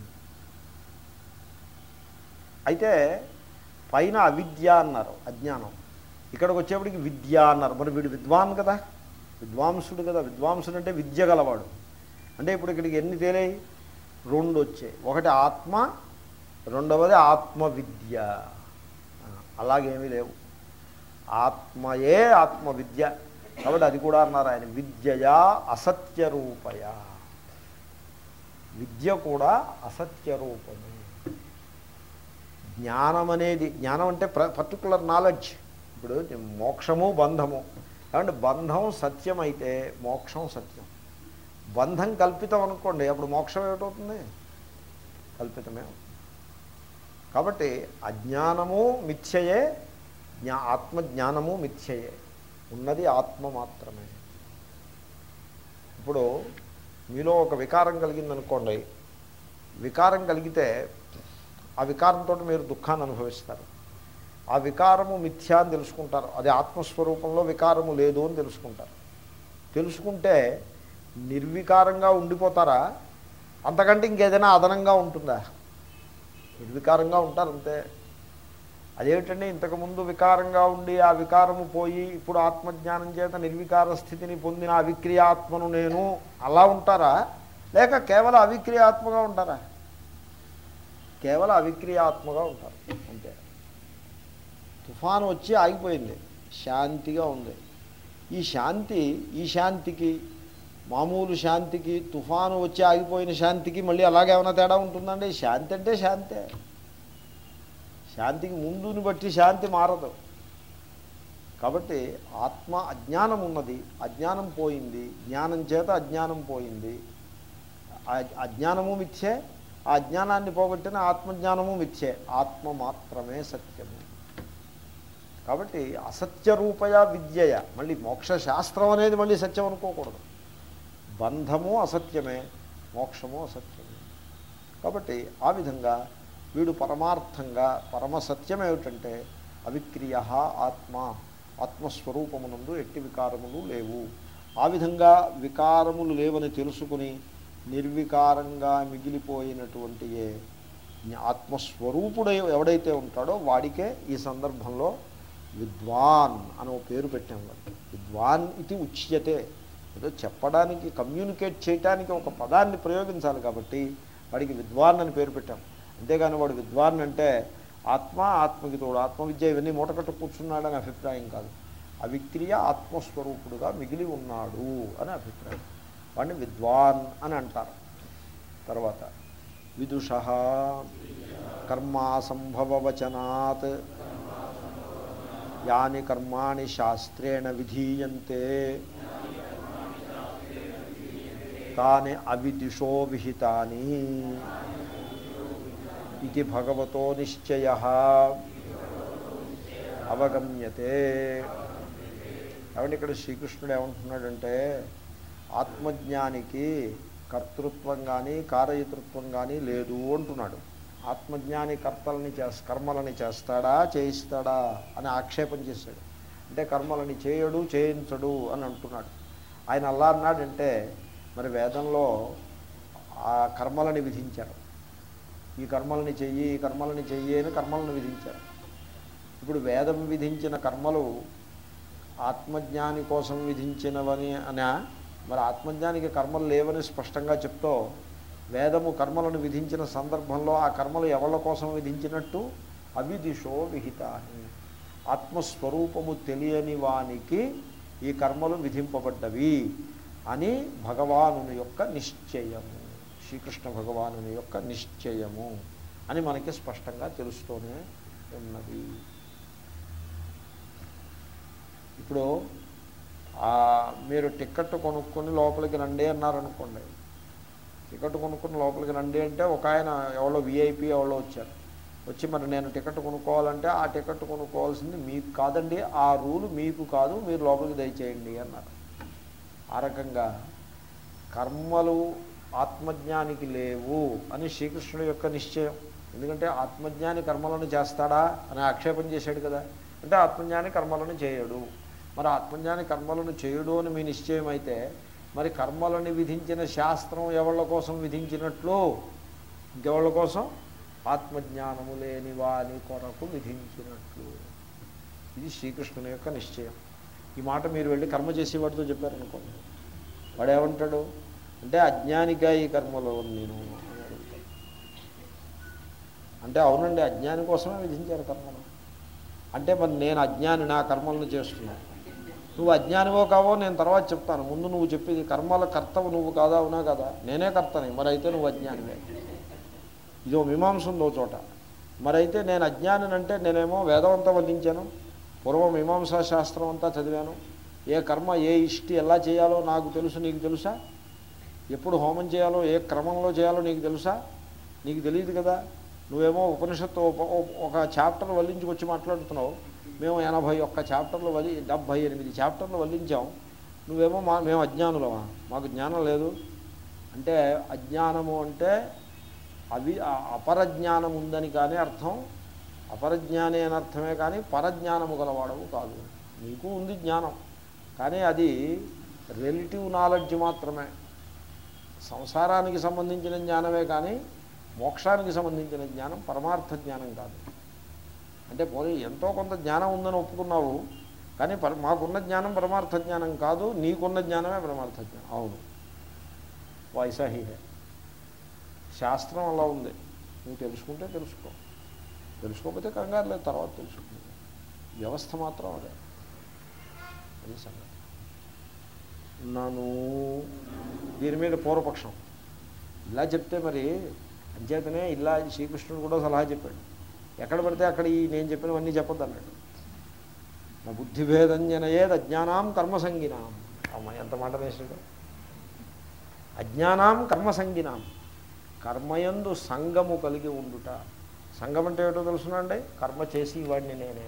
అయితే పైన అవిద్య అన్నారు అజ్ఞానం ఇక్కడికి వచ్చేప్పటికి విద్య అన్నారు మరి వీడు విద్వాన్ కదా విద్వాంసుడు కదా విద్వాంసుడు అంటే విద్య గలవాడు అంటే ఇప్పుడు ఇక్కడికి ఎన్ని తేలాయి రెండు వచ్చాయి ఒకటి ఆత్మ రెండవది ఆత్మ విద్య ఆ, అలాగేమీ లేవు ఆత్మయే ఆత్మ విద్య కాబట్టి అది కూడా అన్నారు ఆయన విద్యయా అసత్య రూపయ విద్య కూడా అసత్య రూపమే జ్ఞానం అనేది జ్ఞానం అంటే ప్ర పర్టికులర్ నాలెడ్జ్ ఇప్పుడు మోక్షము బంధము కాబట్టి బంధం సత్యం అయితే మోక్షం సత్యం బంధం కల్పితం అనుకోండి అప్పుడు మోక్షం ఏమిటవుతుంది కల్పితమే అవుతుంది. కాబట్టి అజ్ఞానము మిథ్యయే జ్ఞా ఆత్మజ్ఞానము మిథ్యయే ఉన్నది ఆత్మ మాత్రమే ఇప్పుడు మీలో ఒక వికారం కలిగిందనుకోండి వికారం కలిగితే ఆ వికారంతో మీరు దుఃఖాన్ని అనుభవిస్తారు ఆ వికారము మిథ్యా అని తెలుసుకుంటారు అది ఆత్మస్వరూపంలో వికారము లేదు అని తెలుసుకుంటారు తెలుసుకుంటే నిర్వికారంగా ఉండిపోతారా అంతకంటే ఇంకేదైనా అదనంగా ఉంటుందా నిర్వికారంగా ఉంటారు అంతే అదేమిటండి ఇంతకుముందు వికారంగా ఉండి ఆ వికారము పోయి ఇప్పుడు ఆత్మజ్ఞానం చేత నిర్వికార స్థితిని పొందిన అవిక్రియాత్మను నేను అలా ఉంటారా లేక కేవలం అవిక్రియాత్మగా ఉంటారా కేవలం అవిక్రియాత్మగా ఉంటారు అంతే తుఫాను వచ్చి ఆగిపోయింది శాంతిగా ఉంది ఈ శాంతి ఈ శాంతికి మామూలు శాంతికి తుఫాను వచ్చి ఆగిపోయిన శాంతికి మళ్ళీ అలాగే ఏమైనా తేడా ఉంటుందండి శాంతి అంటే శాంతే శాంతికి ముందుని బట్టి శాంతి మారదు కాబట్టి ఆత్మ అజ్ఞానం ఉన్నది అజ్ఞానం పోయింది జ్ఞానం చేత అజ్ఞానం పోయింది ఆ- అజ్ఞానము మిథ్యే ఆ అజ్ఞానాన్ని పోగొట్టిన ఆత్మజ్ఞానము మిథ్యే ఆత్మ మాత్రమే సత్యము కాబట్టి అసత్య రూపయ విద్యయ మళ్ళీ మోక్ష శాస్త్రం అనేది మళ్ళీ సత్యం అనుకోకూడదు బంధము అసత్యమే మోక్షము అసత్యమే కాబట్టి ఆ విధంగా వీడు పరమార్థంగా పరమసత్యం ఏమిటంటే అవిక్రియ ఆత్మ ఆత్మస్వరూపమునందు ఎట్టి వికారములు లేవు ఆ విధంగా వికారములు లేవని తెలుసుకుని నిర్వికారంగా మిగిలిపోయినటువంటి ఏ ఆత్మస్వరూపుడు ఎవడైతే ఉంటాడో వాడికే ఈ సందర్భంలో విద్వాన్ అని ఒక పేరు పెట్టాం వాడికి విద్వాన్ ఇది ఉచ్యతే ఏదో చెప్పడానికి కమ్యూనికేట్ చేయడానికి ఒక పదాన్ని ప్రయోగించాలి కాబట్టి వాడికి విద్వాన్ అని పేరు పెట్టాం అంతేగాని వాడు విద్వాన్ అంటే ఆత్మ ఆత్మకి తోడు ఆత్మవిద్య ఇవన్నీ మూటకట్టు కూర్చున్నాడని అభిప్రాయం కాదు అవిక్రియ ఆత్మస్వరూపుడుగా మిగిలి ఉన్నాడు అని అభిప్రాయం వాడిని విద్వాన్ అని అంటారు తర్వాత విదుష కర్మాసంభవవచనాత్ యాని కర్మాణి శాస్త్రేణ విధీయంతే తాని అవిదిషో విహితాని ఇది భగవతో నిశ్చయ అవగమ్యతే కాబట్టి ఇక్కడ శ్రీకృష్ణుడు ఏమంటున్నాడంటే ఆత్మజ్ఞానికి కర్తృత్వం కానీ కారయతృత్వం కానీ లేదు అంటున్నాడు ఆత్మజ్ఞాని కర్తలని చేస్ కర్మలని చేస్తాడా చేయిస్తాడా అని ఆక్షేపం చేశాడు అంటే కర్మలని చేయడు చేయించడు అని అంటున్నాడు ఆయన అలా అన్నాడంటే మరి వేదంలో ఆ కర్మలని విధించారు ఈ కర్మలని చెయ్యి ఈ కర్మలని చెయ్యి అని కర్మలను విధించారు ఇప్పుడు వేదం విధించిన కర్మలు ఆత్మజ్ఞాని కోసం విధించినవని అనా మరి ఆత్మజ్ఞానికి కర్మలు లేవని స్పష్టంగా చెప్తూ వేదము కర్మలను విధించిన సందర్భంలో ఆ కర్మలు ఎవరి కోసం విధించినట్టు అవిదిషో విహితాని ఆత్మస్వరూపము తెలియని వానికి ఈ కర్మలు విధింపబడ్డవి అని భగవానుని యొక్క నిశ్చయము శ్రీకృష్ణ భగవానుని యొక్క నిశ్చయము అని మనకి స్పష్టంగా తెలుస్తూనే ఉన్నది ఇప్పుడు ఆ మీరు టిక్కెట్ కొనుక్కొని లోపలికి రండి అన్నారనుకోండి టికెట్ కొనుక్కుని లోపలికి రండి అంటే ఒక ఆయన ఎవరో విఐపి ఎవరో వచ్చారు వచ్చి మరి నేను టికెట్ కొనుక్కోవాలంటే ఆ టికెట్ కొనుక్కోవాల్సింది మీకు కాదండి ఆ రూలు మీకు కాదు మీరు లోపలికి దయచేయండి అన్నారు ఆ రకంగా కర్మలు ఆత్మజ్ఞానికి లేవు అని శ్రీకృష్ణుడి యొక్క నిశ్చయం ఎందుకంటే ఆత్మజ్ఞాని కర్మలను చేస్తాడా అని ఆక్షేపం చేశాడు కదా అంటే ఆత్మజ్ఞాని కర్మలను చేయడు మరి ఆత్మజ్ఞాని కర్మలను చేయడు అని మీ నిశ్చయం అయితే మరి కర్మలను విధించిన శాస్త్రం ఎవళ్ళ కోసం విధించినట్లు ఇంకెవళ్ళ కోసం ఆత్మజ్ఞానము లేని వాని కొరకు విధించినట్లు ఇది శ్రీకృష్ణుని యొక్క నిశ్చయం ఈ మాట మీరు వెళ్ళి కర్మ చేసేవాడితో చెప్పారనుకోండి వాడు ఏమంటాడు అంటే అజ్ఞానిగా ఈ కర్మలో నేను అని అడుగుతాడు. అంటే అవునండి అజ్ఞాని కోసమే విధించారు కర్మను అంటే మరి నేను అజ్ఞాని నా కర్మలను చేస్తున్నాను నువ్వు అజ్ఞానివో కావో నేను తర్వాత చెప్తాను ముందు నువ్వు చెప్పేది కర్మల కర్తవు నువ్వు కాదా అవునా కదా నేనే కర్తని మరి అయితే నువ్వు అజ్ఞానివే ఇదో మీమాంస ఉందో చోట మరైతే నేను అజ్ఞానినంటే నేనేమో వేదవంతా వల్లించాను పూర్వం మీమాంసా శాస్త్రం అంతా చదివాను ఏ కర్మ ఏ ఇష్టి ఎలా చేయాలో నాకు తెలుసు నీకు తెలుసా ఎప్పుడు హోమం చేయాలో ఏ క్రమంలో చేయాలో నీకు తెలుసా నీకు తెలియదు కదా నువ్వేమో ఉపనిషత్తు ఒక- ఒక చాప్టర్ వల్లించుకొచ్చి మాట్లాడుతున్నావు మేము ఎనభై ఒక్క చాప్టర్లు వలి డెబ్భై ఎనిమిది చాప్టర్లు వల్లించాం నువ్వేమో మా మేము అజ్ఞానులమా మాకు జ్ఞానం లేదు అంటే అజ్ఞానము అంటే అవి ఆ అపరజ్ఞానం ఉందని కానీ అర్థం అపరజ్ఞాని అని అర్థమే కానీ పరజ్ఞానము గలవాడవు కాదు నీకు ఉంది జ్ఞానం కానీ అది రిలేటివ్ నాలెడ్జ్ మాత్రమే సంసారానికి సంబంధించిన జ్ఞానమే కానీ మోక్షానికి సంబంధించిన జ్ఞానం పరమార్థ జ్ఞానం కాదు అంటే పోనీ ఎంతో కొంత జ్ఞానం ఉందని ఒప్పుకున్నావు కానీ పర మాకున్న జ్ఞానం పరమార్థ జ్ఞానం కాదు నీకున్న జ్ఞానమే పరమార్థ జ్ఞానం అవును వైసా హీహే శాస్త్రం అలా ఉంది నువ్వు తెలుసుకుంటే తెలుసుకో తెలుసుకోకపోతే కంగారు లేదు తర్వాత తెలుసుకుంది వ్యవస్థ మాత్రం అదే అది సంగతి నన్ను దీని మీద పూర్వపక్షం ఇలా చెప్తే మరి అంచేతనే ఇలా శ్రీకృష్ణుడు కూడా సలహా చెప్పాడు ఎక్కడ పడితే అక్కడ ఈ నేను చెప్పినవన్నీ చెప్పొద్దు అన్నాడు నా బుద్ధిభేదం జనయేది అజ్ఞానాం కర్మసంగినాం అమ్మ ఎంత మాట వేసాడు అజ్ఞానాం కర్మసంగినాం కర్మయందు సంగము కలిగి ఉండుట సంగం అంటే ఏటో తెలుసునండి కర్మ చేసి వాడిని నేనే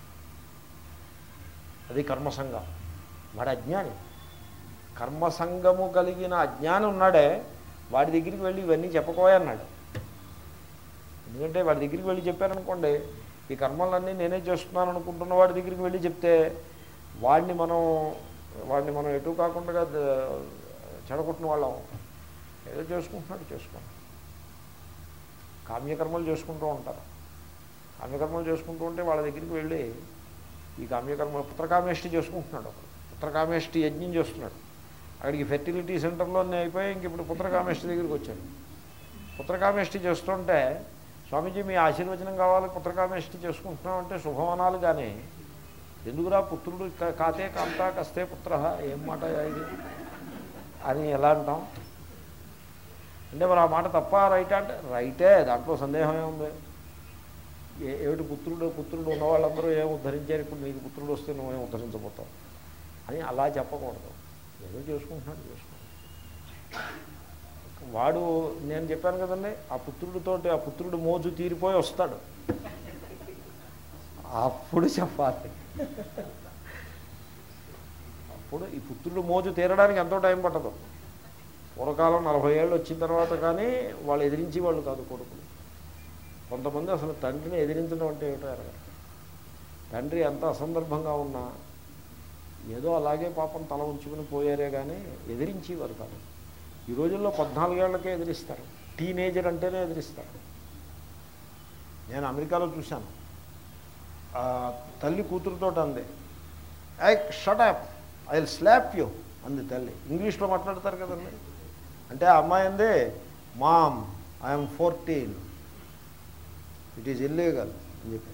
అది కర్మసంగం వాడు అజ్ఞాని కర్మసంగము కలిగిన అజ్ఞాని ఉన్నాడే వాడి దగ్గరికి వెళ్ళి ఇవన్నీ చెప్పకోయన్నాడు ఎందుకంటే వాడి దగ్గరికి వెళ్ళి చెప్పారనుకోండి ఈ కర్మలన్నీ నేనే చేస్తున్నాను అనుకుంటున్న వాడి దగ్గరికి వెళ్ళి చెప్తే వాడిని మనం వాడిని మనం ఎటు కాకుండా ద- చెడగొట్టిన వాళ్ళం ఏదో చేసుకుంటున్నాడు చేసుకోండి కామ్యకర్మలు చేసుకుంటూ ఉంటారు కామ్యకర్మలు చేసుకుంటూ ఉంటే వాళ్ళ దగ్గరికి వెళ్ళి ఈ కామ్యకర్మ పుత్రకామేష్టి చేసుకుంటున్నాడు ఒకడు పుత్రకామేష్టి యజ్ఞం చేస్తున్నాడు అక్కడికి ఫెర్టిలిటీ సెంటర్లో అయిపోయి ఇంక ఇప్పుడు పుత్రకామేష్టి దగ్గరికి వచ్చాడు పుత్రకామేష్టి చేస్తుంటే స్వామీజీ మీ ఆశీర్వచనం కావాలి పుత్రకామేష్టి చేసుకుంటున్నాం అంటే శుభవనాలు కానీ ఎందుకురా పుత్రుడు క- కాతే కాంతా కస్తే పుత్ర ఏం మాట ఇది అని ఎలా అంటాం అంటే మరి ఆ మాట తప్ప రైట్ అంటే రైటే దాంట్లో సందేహం ఏముంది ఏ ఏమిటి పుత్రుడు పుత్రుడు ఉన్న వాళ్ళందరూ ఏం ఉద్ధరించారు ఇప్పుడు నీకు పుత్రుడు వస్తే నువ్వేం ఉద్ధరించబోతావు అని అలా చెప్పకూడదు ఏదో చేసుకుంటున్నాడు చేసుకుంటాడు వాడు నేను చెప్పాను కదండి ఆ పుత్రుడితోటి ఆ పుత్రుడు మోజు తీరిపోయి వస్తాడు అప్పుడు చెప్పాలి అప్పుడు ఈ పుత్రుడు మోజు తీరడానికి ఎంతో టైం పట్టదు పూర్వకాలం నలభై ఏళ్ళు వచ్చిన తర్వాత కానీ వాళ్ళు ఎదిరించి వాళ్ళు కాదు కొడుకులు కొంతమంది అసలు తండ్రిని ఎదిరించడం అంటే ఏమిటో ఎరగరు తండ్రి ఎంత అసందర్భంగా ఉన్నా ఏదో అలాగే పాపం తల ఉంచుకుని పోయారే కానీ ఎదిరించేవారు కాదు ఈ రోజుల్లో పద్నాలుగేళ్లకే ఎదిరిస్తారు టీనేజర్ అంటేనే ఎదిరిస్తారు నేను అమెరికాలో చూశాను ఆ తల్లి కూతురుతో అంది I shut up I will slap you అంది తల్లి ఇంగ్లీష్లో మాట్లాడతారు కదండి అంటే ఆ అమ్మాయి అంది mom I'm fourteen it is illegal అని చెప్పి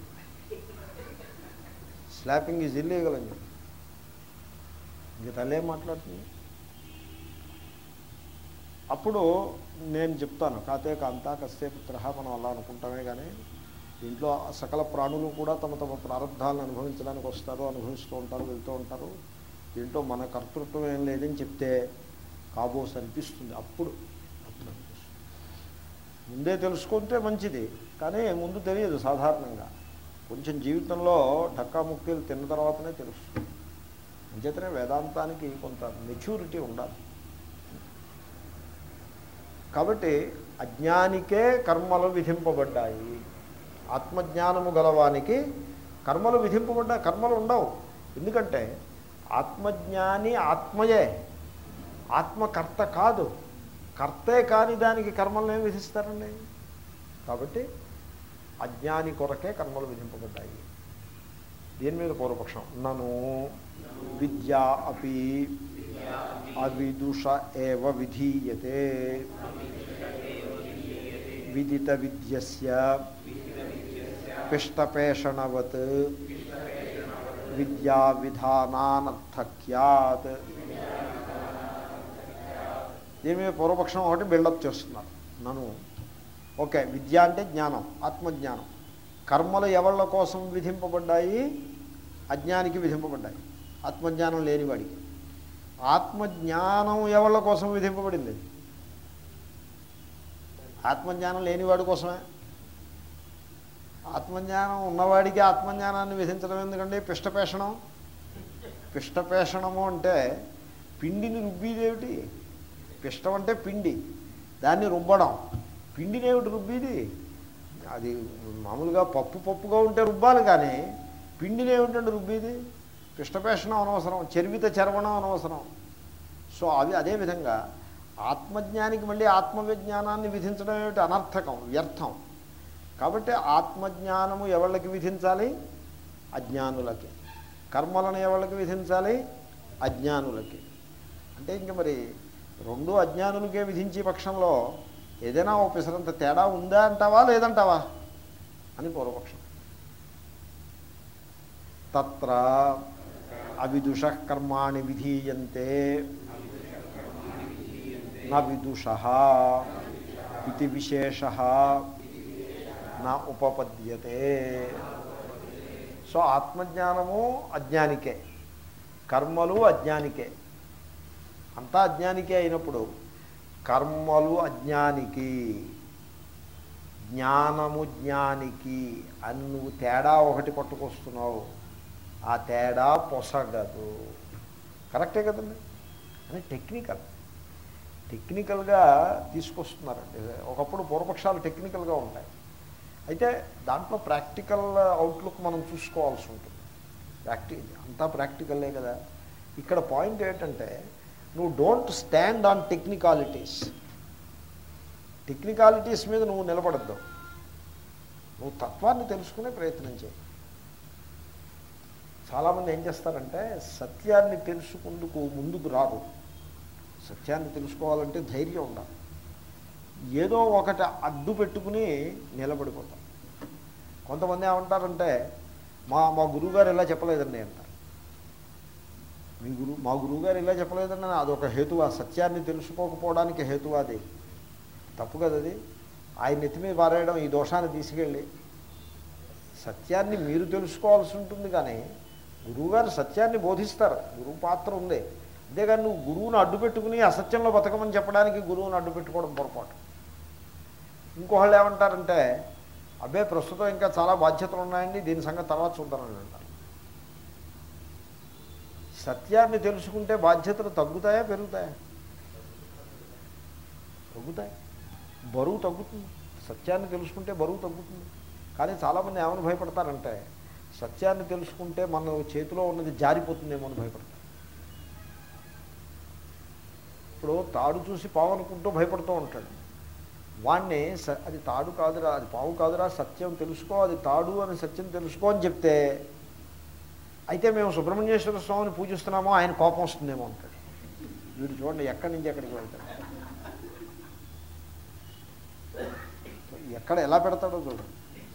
స్లాపింగ్ ఈజ్ ఇల్లీగల్ అని చెప్పి ఇంక తల్లి ఏం మాట్లాడుతుంది అప్పుడు నేను చెప్తాను కాతే కాంతా కస్తే పుత్ర మనం అలా అనుకుంటామే కానీ దీంట్లో సకల ప్రాణులు కూడా తమ తమ ప్రారంధాలను అనుభవించడానికి వస్తారు అనుభవిస్తూ ఉంటారు వెళ్తూ ఉంటారు దీంట్లో మన కర్తృత్వం ఏం లేదని చెప్తే కాబోస్ అనిపిస్తుంది అప్పుడు అప్పుడు ముందే తెలుసుకుంటే మంచిది కానీ ముందు తెలియదు సాధారణంగా కొంచెం జీవితంలో ఢక్కా ముక్కీలు తిన్న తర్వాతనే తెలుస్తుంది అంచేతనే వేదాంతానికి కొంత మెచ్యూరిటీ ఉండాలి కాబట్టి అజ్ఞానికే కర్మలు విధింపబడ్డాయి ఆత్మజ్ఞానము గలవానికి కర్మలు విధింపబడ్డా కర్మలు ఉండవు ఎందుకంటే ఆత్మజ్ఞాని ఆత్మయే ఆత్మకర్త కాదు కర్తే కాని దానికి కర్మలను ఏం విధిస్తారండి కాబట్టి అజ్ఞాని కొరకే కర్మలు విధింపబడ్డాయి దీని మీద పూర్వపక్షం నను విద్యా అపి అవిదుష ఏవ విధీయతే విదిత విద్యస్య పిష్టపేషణవత్ విద్యా విధానానర్థక్యాత్ దీని మీద పూర్వపక్షం ఒకటి బిల్డప్ చేస్తున్నారు నన్ను ఓకే విద్య అంటే జ్ఞానం ఆత్మజ్ఞానం కర్మలు ఎవళ్ళ కోసం విధింపబడ్డాయి అజ్ఞానికి విధింపబడ్డాయి ఆత్మజ్ఞానం లేనివాడికి ఆత్మజ్ఞానం ఎవళ్ళ కోసం విధింపబడింది ఆత్మజ్ఞానం లేనివాడి కోసమే ఆత్మజ్ఞానం ఉన్నవాడికి ఆత్మజ్ఞానాన్ని విధించడం ఎందుకంటే పిష్టపేషణం పిష్టపేషణము అంటే పిండిని రుబ్బీదేమిటి పిష్టం అంటే పిండి దాన్ని రుబ్బడం పిండినేమిటి రుబ్బీది అది మామూలుగా పప్పు పప్పుగా ఉంటే రుబ్బాలి కానీ పిండినేమిటండి రుబ్బీది పిష్టపేషణం అనవసరం చర్విత చర్వణం అనవసరం సో అవి అదేవిధంగా ఆత్మజ్ఞానికి మళ్ళీ ఆత్మవిజ్ఞానాన్ని విధించడం ఏమిటి అనర్థకం వ్యర్థం కాబట్టి ఆత్మజ్ఞానము ఎవళ్ళకి విధించాలి అజ్ఞానులకి కర్మలను ఎవళ్ళకి విధించాలి అజ్ఞానులకి అంటే ఇంక మరి రెండు అజ్ఞానులకే విధించే పక్షంలో ఏదైనా ఓ పిసరంత తేడా ఉందా అంటావా లేదంటావా అని పూర్వపక్షం తత్ర అవిదుష కర్మాణి విధీయంతే నా విదుష ఇది విశేష నా ఉపపద్యతే సో ఆత్మజ్ఞానము అజ్ఞానికే కర్మలు అజ్ఞానికే అంతా అజ్ఞానికే అయినప్పుడు కర్మలు అజ్ఞానికి జ్ఞానము జ్ఞానికి అని నువ్వు తేడా ఒకటి పట్టుకొస్తున్నావు ఆ తేడా పొసగదు కరెక్టే కదండి అని టెక్నికల్ టెక్నికల్గా తీసుకొస్తున్నారండి ఒకప్పుడు పూర్వపక్షాలు టెక్నికల్గా ఉంటాయి అయితే దాంట్లో ప్రాక్టికల్ అవుట్లుక్ మనం చూసుకోవాల్సి ఉంటుంది ప్రాక్టి అంతా ప్రాక్టికల్లే కదా ఇక్కడ పాయింట్ ఏంటంటే నువ్వు don't stand on technicalities technicalities మీద నువ్వు నిలబడద్దు నువ్వు తత్వాన్ని తెలుసుకునే ప్రయత్నం చేయి చాలామంది ఏం చేస్తారంటే సత్యాన్ని తెలుసుకుందుకు ముందుకు రారు సత్యాన్ని తెలుసుకోవాలంటే ధైర్యం ఉండాలి ఏదో ఒకటి అడ్డు పెట్టుకుని నిలబడిపోతాం కొంతమంది ఏమంటారంటే మా మా గురువుగారు ఇలా చెప్పలేదండి అంటారు మీ గురువు మా గురువుగారు ఇలా చెప్పలేదండి అదొక హేతువా సత్యాన్ని తెలుసుకోకపోవడానికి హేతువా అది తప్పు కదా అది ఆయన నెత్తి మీద పారేయడం ఈ దోషాన్ని తీసుకెళ్ళి సత్యాన్ని మీరు తెలుసుకోవాల్సి ఉంటుంది కానీ గురువుగారు సత్యాన్ని బోధిస్తారు గురువు పాత్ర ఉంది అంతేగాని నువ్వు గురువును అడ్డు పెట్టుకుని అసత్యంలో బతకమని చెప్పడానికి గురువును అడ్డు పెట్టుకోవడం పొరపాటు ఇంకోళ్ళు ఏమంటారంటే అబ్బే ప్రస్తుతం ఇంకా చాలా బాధ్యతలు ఉన్నాయండి దీని సంగతి తర్వాత చూద్దామని అంటారు సత్యాన్ని తెలుసుకుంటే బాధ్యతలు తగ్గుతాయా పెరుగుతాయా తగ్గుతాయి బరువు తగ్గుతుంది సత్యాన్ని తెలుసుకుంటే బరువు తగ్గుతుంది కానీ చాలామంది ఏమని భయపడతారంటే సత్యాన్ని తెలుసుకుంటే మన చేతిలో ఉన్నది జారిపోతుందేమో అని భయపడతారు ఇప్పుడు తాడు చూసి పావు అనుకుంటూ భయపడుతూ ఉంటాడు వాణ్ణి స అది తాడు కాదురా అది పావు కాదురా సత్యం తెలుసుకో అది తాడు అని సత్యం తెలుసుకో అని చెప్తే అయితే మేము సుబ్రహ్మణ్యేశ్వర స్వామిని పూజిస్తున్నామో ఆయన కోపం వస్తుందేమో అంటాడు వీడు చూడండి ఎక్కడి నుంచి ఎక్కడికి వెళ్తాడు ఎక్కడ ఎలా పెడతాడో చూడండి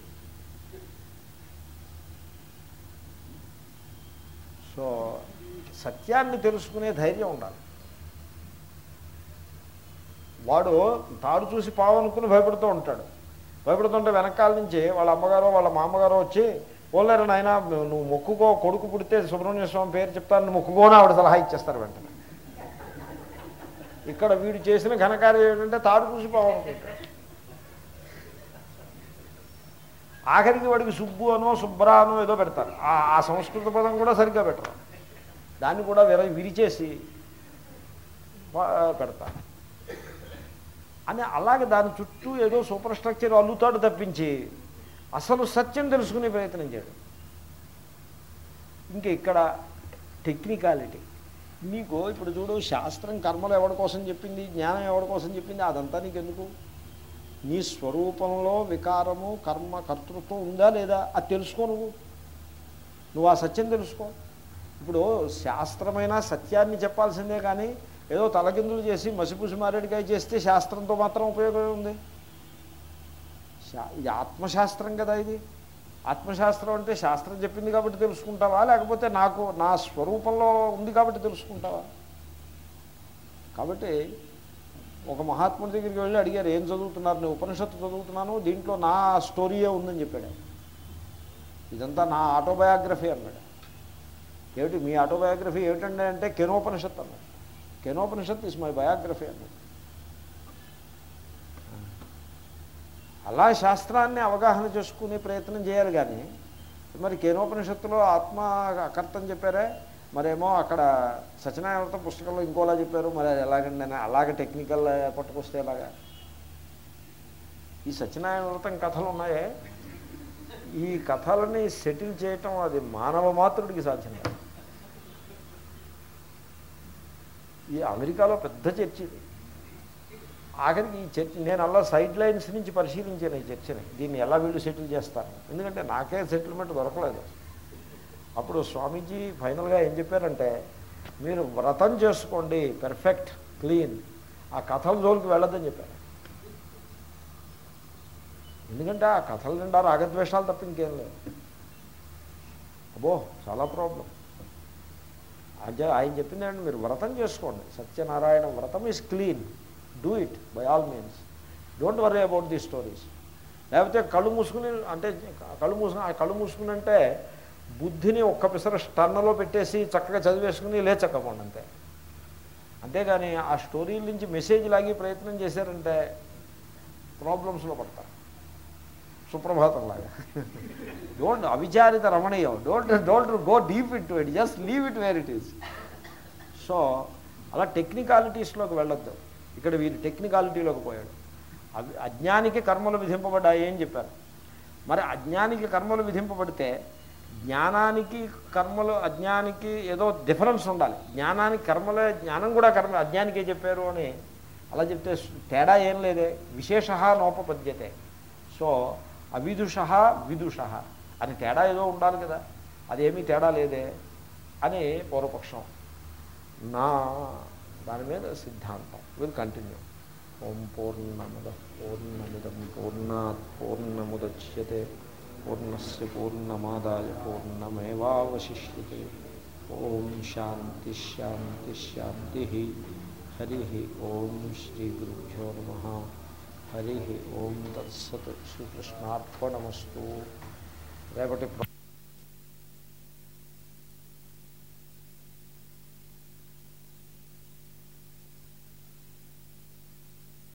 సో సత్యాన్ని తెలుసుకునే ధైర్యం ఉండాలి వాడు తాడు చూసి పావనుకుని భయపడుతూ ఉంటాడు భయపడుతుంటే వెనకాల నుంచి వాళ్ళ అమ్మగారో వాళ్ళ మామగారో వచ్చి పోలేరు నాయన నువ్వు మొక్కుకో కొడుకు పుడితే సుబ్రహ్మణ్య స్వామి పేరు చెప్తాను మొక్కుకోని ఆవిడ సలహా ఇచ్చేస్తారు వెంటనే ఇక్కడ వీడు చేసిన ఘనకార్యం ఏంటంటే తాడు చూసి పావనుకుంటాడు ఆఖరికి వాడికి సుబ్బు అనో సుబ్రా అనో ఏదో పెడతారు ఆ ఆ సంస్కృత పదం కూడా సరిగ్గా పెట్టరు దాన్ని కూడా విర విరిచేసి ప- పెడతారు అని అలాగే దాని చుట్టూ ఏదో సూపర్ స్ట్రక్చర్ అల్లుతాడు తప్పించి అసలు సత్యం తెలుసుకునే ప్రయత్నం చేయడు ఇంకా ఇక్కడ టెక్నికాలిటీ నీకు ఇప్పుడు చూడు శాస్త్రం కర్మలు ఎవరి కోసం చెప్పింది జ్ఞానం ఎవరి కోసం చెప్పింది అదంతా నీకెందుకు నీ స్వరూపంలో వికారము కర్మ కర్తృత్వం ఉందా లేదా అది తెలుసుకో నువ్వు నువ్వు ఆ సత్యం తెలుసుకో ఇప్పుడు శాస్త్రమైన సత్యాన్ని చెప్పాల్సిందే కానీ ఏదో తలకిందులు చేసి మసిపూసి మారేడికాయ చేస్తే శాస్త్రంతో మాత్రం ఉపయోగం ఉంది శా- ఇది ఆత్మశాస్త్రం కదా ఇది ఆత్మశాస్త్రం అంటే శాస్త్రం చెప్పింది కాబట్టి తెలుసుకుంటావా లేకపోతే నాకు నా స్వరూపంలో ఉంది కాబట్టి తెలుసుకుంటావా కాబట్టి ఒక మహాత్ముడి దగ్గరికి వెళ్ళి అడిగారు ఏం చదువుతున్నారు నేను ఉపనిషత్తు చదువుతున్నాను దీంట్లో నా స్టోరీయే ఉందని చెప్పాడు ఆయన. ఇదంతా నా ఆటోబయోగ్రఫీ అన్నాడు ఏమిటి మీ ఆటోబయోగ్రఫీ ఏమిటండి అంటే కెనోపనిషత్ అన్నాడు కెనోపనిషత్ ఇస్ మై బయోగ్రఫీ అన్నాడు అలా శాస్త్రాన్ని అవగాహన చేసుకునే ప్రయత్నం చేయాలి కానీ మరి కేనోపనిషత్తులో ఆత్మ అకర్తం చెప్పారే మరేమో అక్కడ సత్యనారాయణ పుస్తకంలో ఇంకోలా చెప్పారు మరి అది ఎలాగండి అని అలాగ టెక్నికల్ పట్టుకొస్తే ఎలాగా ఈ సత్యనారాయణ వ్రతం కథలు ఉన్నాయే ఈ కథలని సెటిల్ చేయటం అది మానవ మాతృడికి సాధ్యం కాదు ఈ అమెరికాలో పెద్ద చర్చి ఇది ఆఖరికి ఈ చర్చ నేను అలా సైడ్ లైన్స్ నుంచి పరిశీలించాను ఈ చర్చని దీన్ని ఎలా వీళ్ళు సెటిల్ చేస్తారు ఎందుకంటే నాకే సెటిల్మెంట్ దొరకలేదు అప్పుడు స్వామీజీ ఫైనల్గా ఏం చెప్పారంటే మీరు వ్రతం చేసుకోండి పెర్ఫెక్ట్ క్లీన్ ఆ కథల జోలికి వెళ్ళొద్దని చెప్పారు ఎందుకంటే ఆ కథల నిండా రాగద్వేషాలు తప్ప ఇంకేం లేదు అబ్బో చాలా ప్రాబ్లం అజ ఆయన చెప్పిందంటే మీరు వ్రతం చేసుకోండి సత్యనారాయణ వ్రతం is clean do it by all means don't worry about the stories లేకపోతే కళ్ళు మూసుకుని అంటే కళ్ళు మూసుకుని ఆ కళ్ళు మూసుకుని అంటే బుద్ధిని ఒక్క పిసర స్టన్నలో పెట్టేసి చక్కగా చదివేసుకుని లేచక్కపోండి అంతే అంతేగాని ఆ స్టోరీల నుంచి మెసేజ్ లాగి ప్రయత్నం చేశారంటే ప్రాబ్లమ్స్లో పడతారు సుప్రభాతం లాగా డోంట్ అవిచారిత రమణీయం don't don't go deep it it just leave it where it is so అలా టెక్నికాలిటీస్లోకి వెళ్ళొద్దు ఇక్కడ వీరు టెక్నికాలిటీలోకి పోయాడు అవి అజ్ఞానికి కర్మలు విధింపబడ్డాయి అని చెప్పారు మరి అజ్ఞానికి కర్మలు విధింపబడితే జ్ఞానానికి కర్మలు అజ్ఞానికి ఏదో డిఫరెన్స్ ఉండాలి జ్ఞానానికి కర్మలే జ్ఞానం కూడా కర్మ అజ్ఞానికే చెప్పారు అని అలా చెప్తే తేడా ఏం లేదే విశేష నోపపద్యతే సో అవిదుష విదుష అని తేడా ఏదో ఉండాలి కదా అదేమీ తేడా లేదే అని పూర్వపక్షం నా దాని మీద సిద్ధాంతం విల్ కంటిన్యూ ఓం పూర్ణముద పూర్ణమిదం పూర్ణాత్ పూర్ణముద్యతే పూర్ణస్ పూర్ణమాదాయ పూర్ణమేవాశిష్యతే ఓం శాంతి శాంతి శాంతి హరి ఓం శ్రీ గురుభ్యో నమ హరి ఓం తత్సత్ శ్రీకృష్ణార్పణమస్తు రేపటి ప్ర-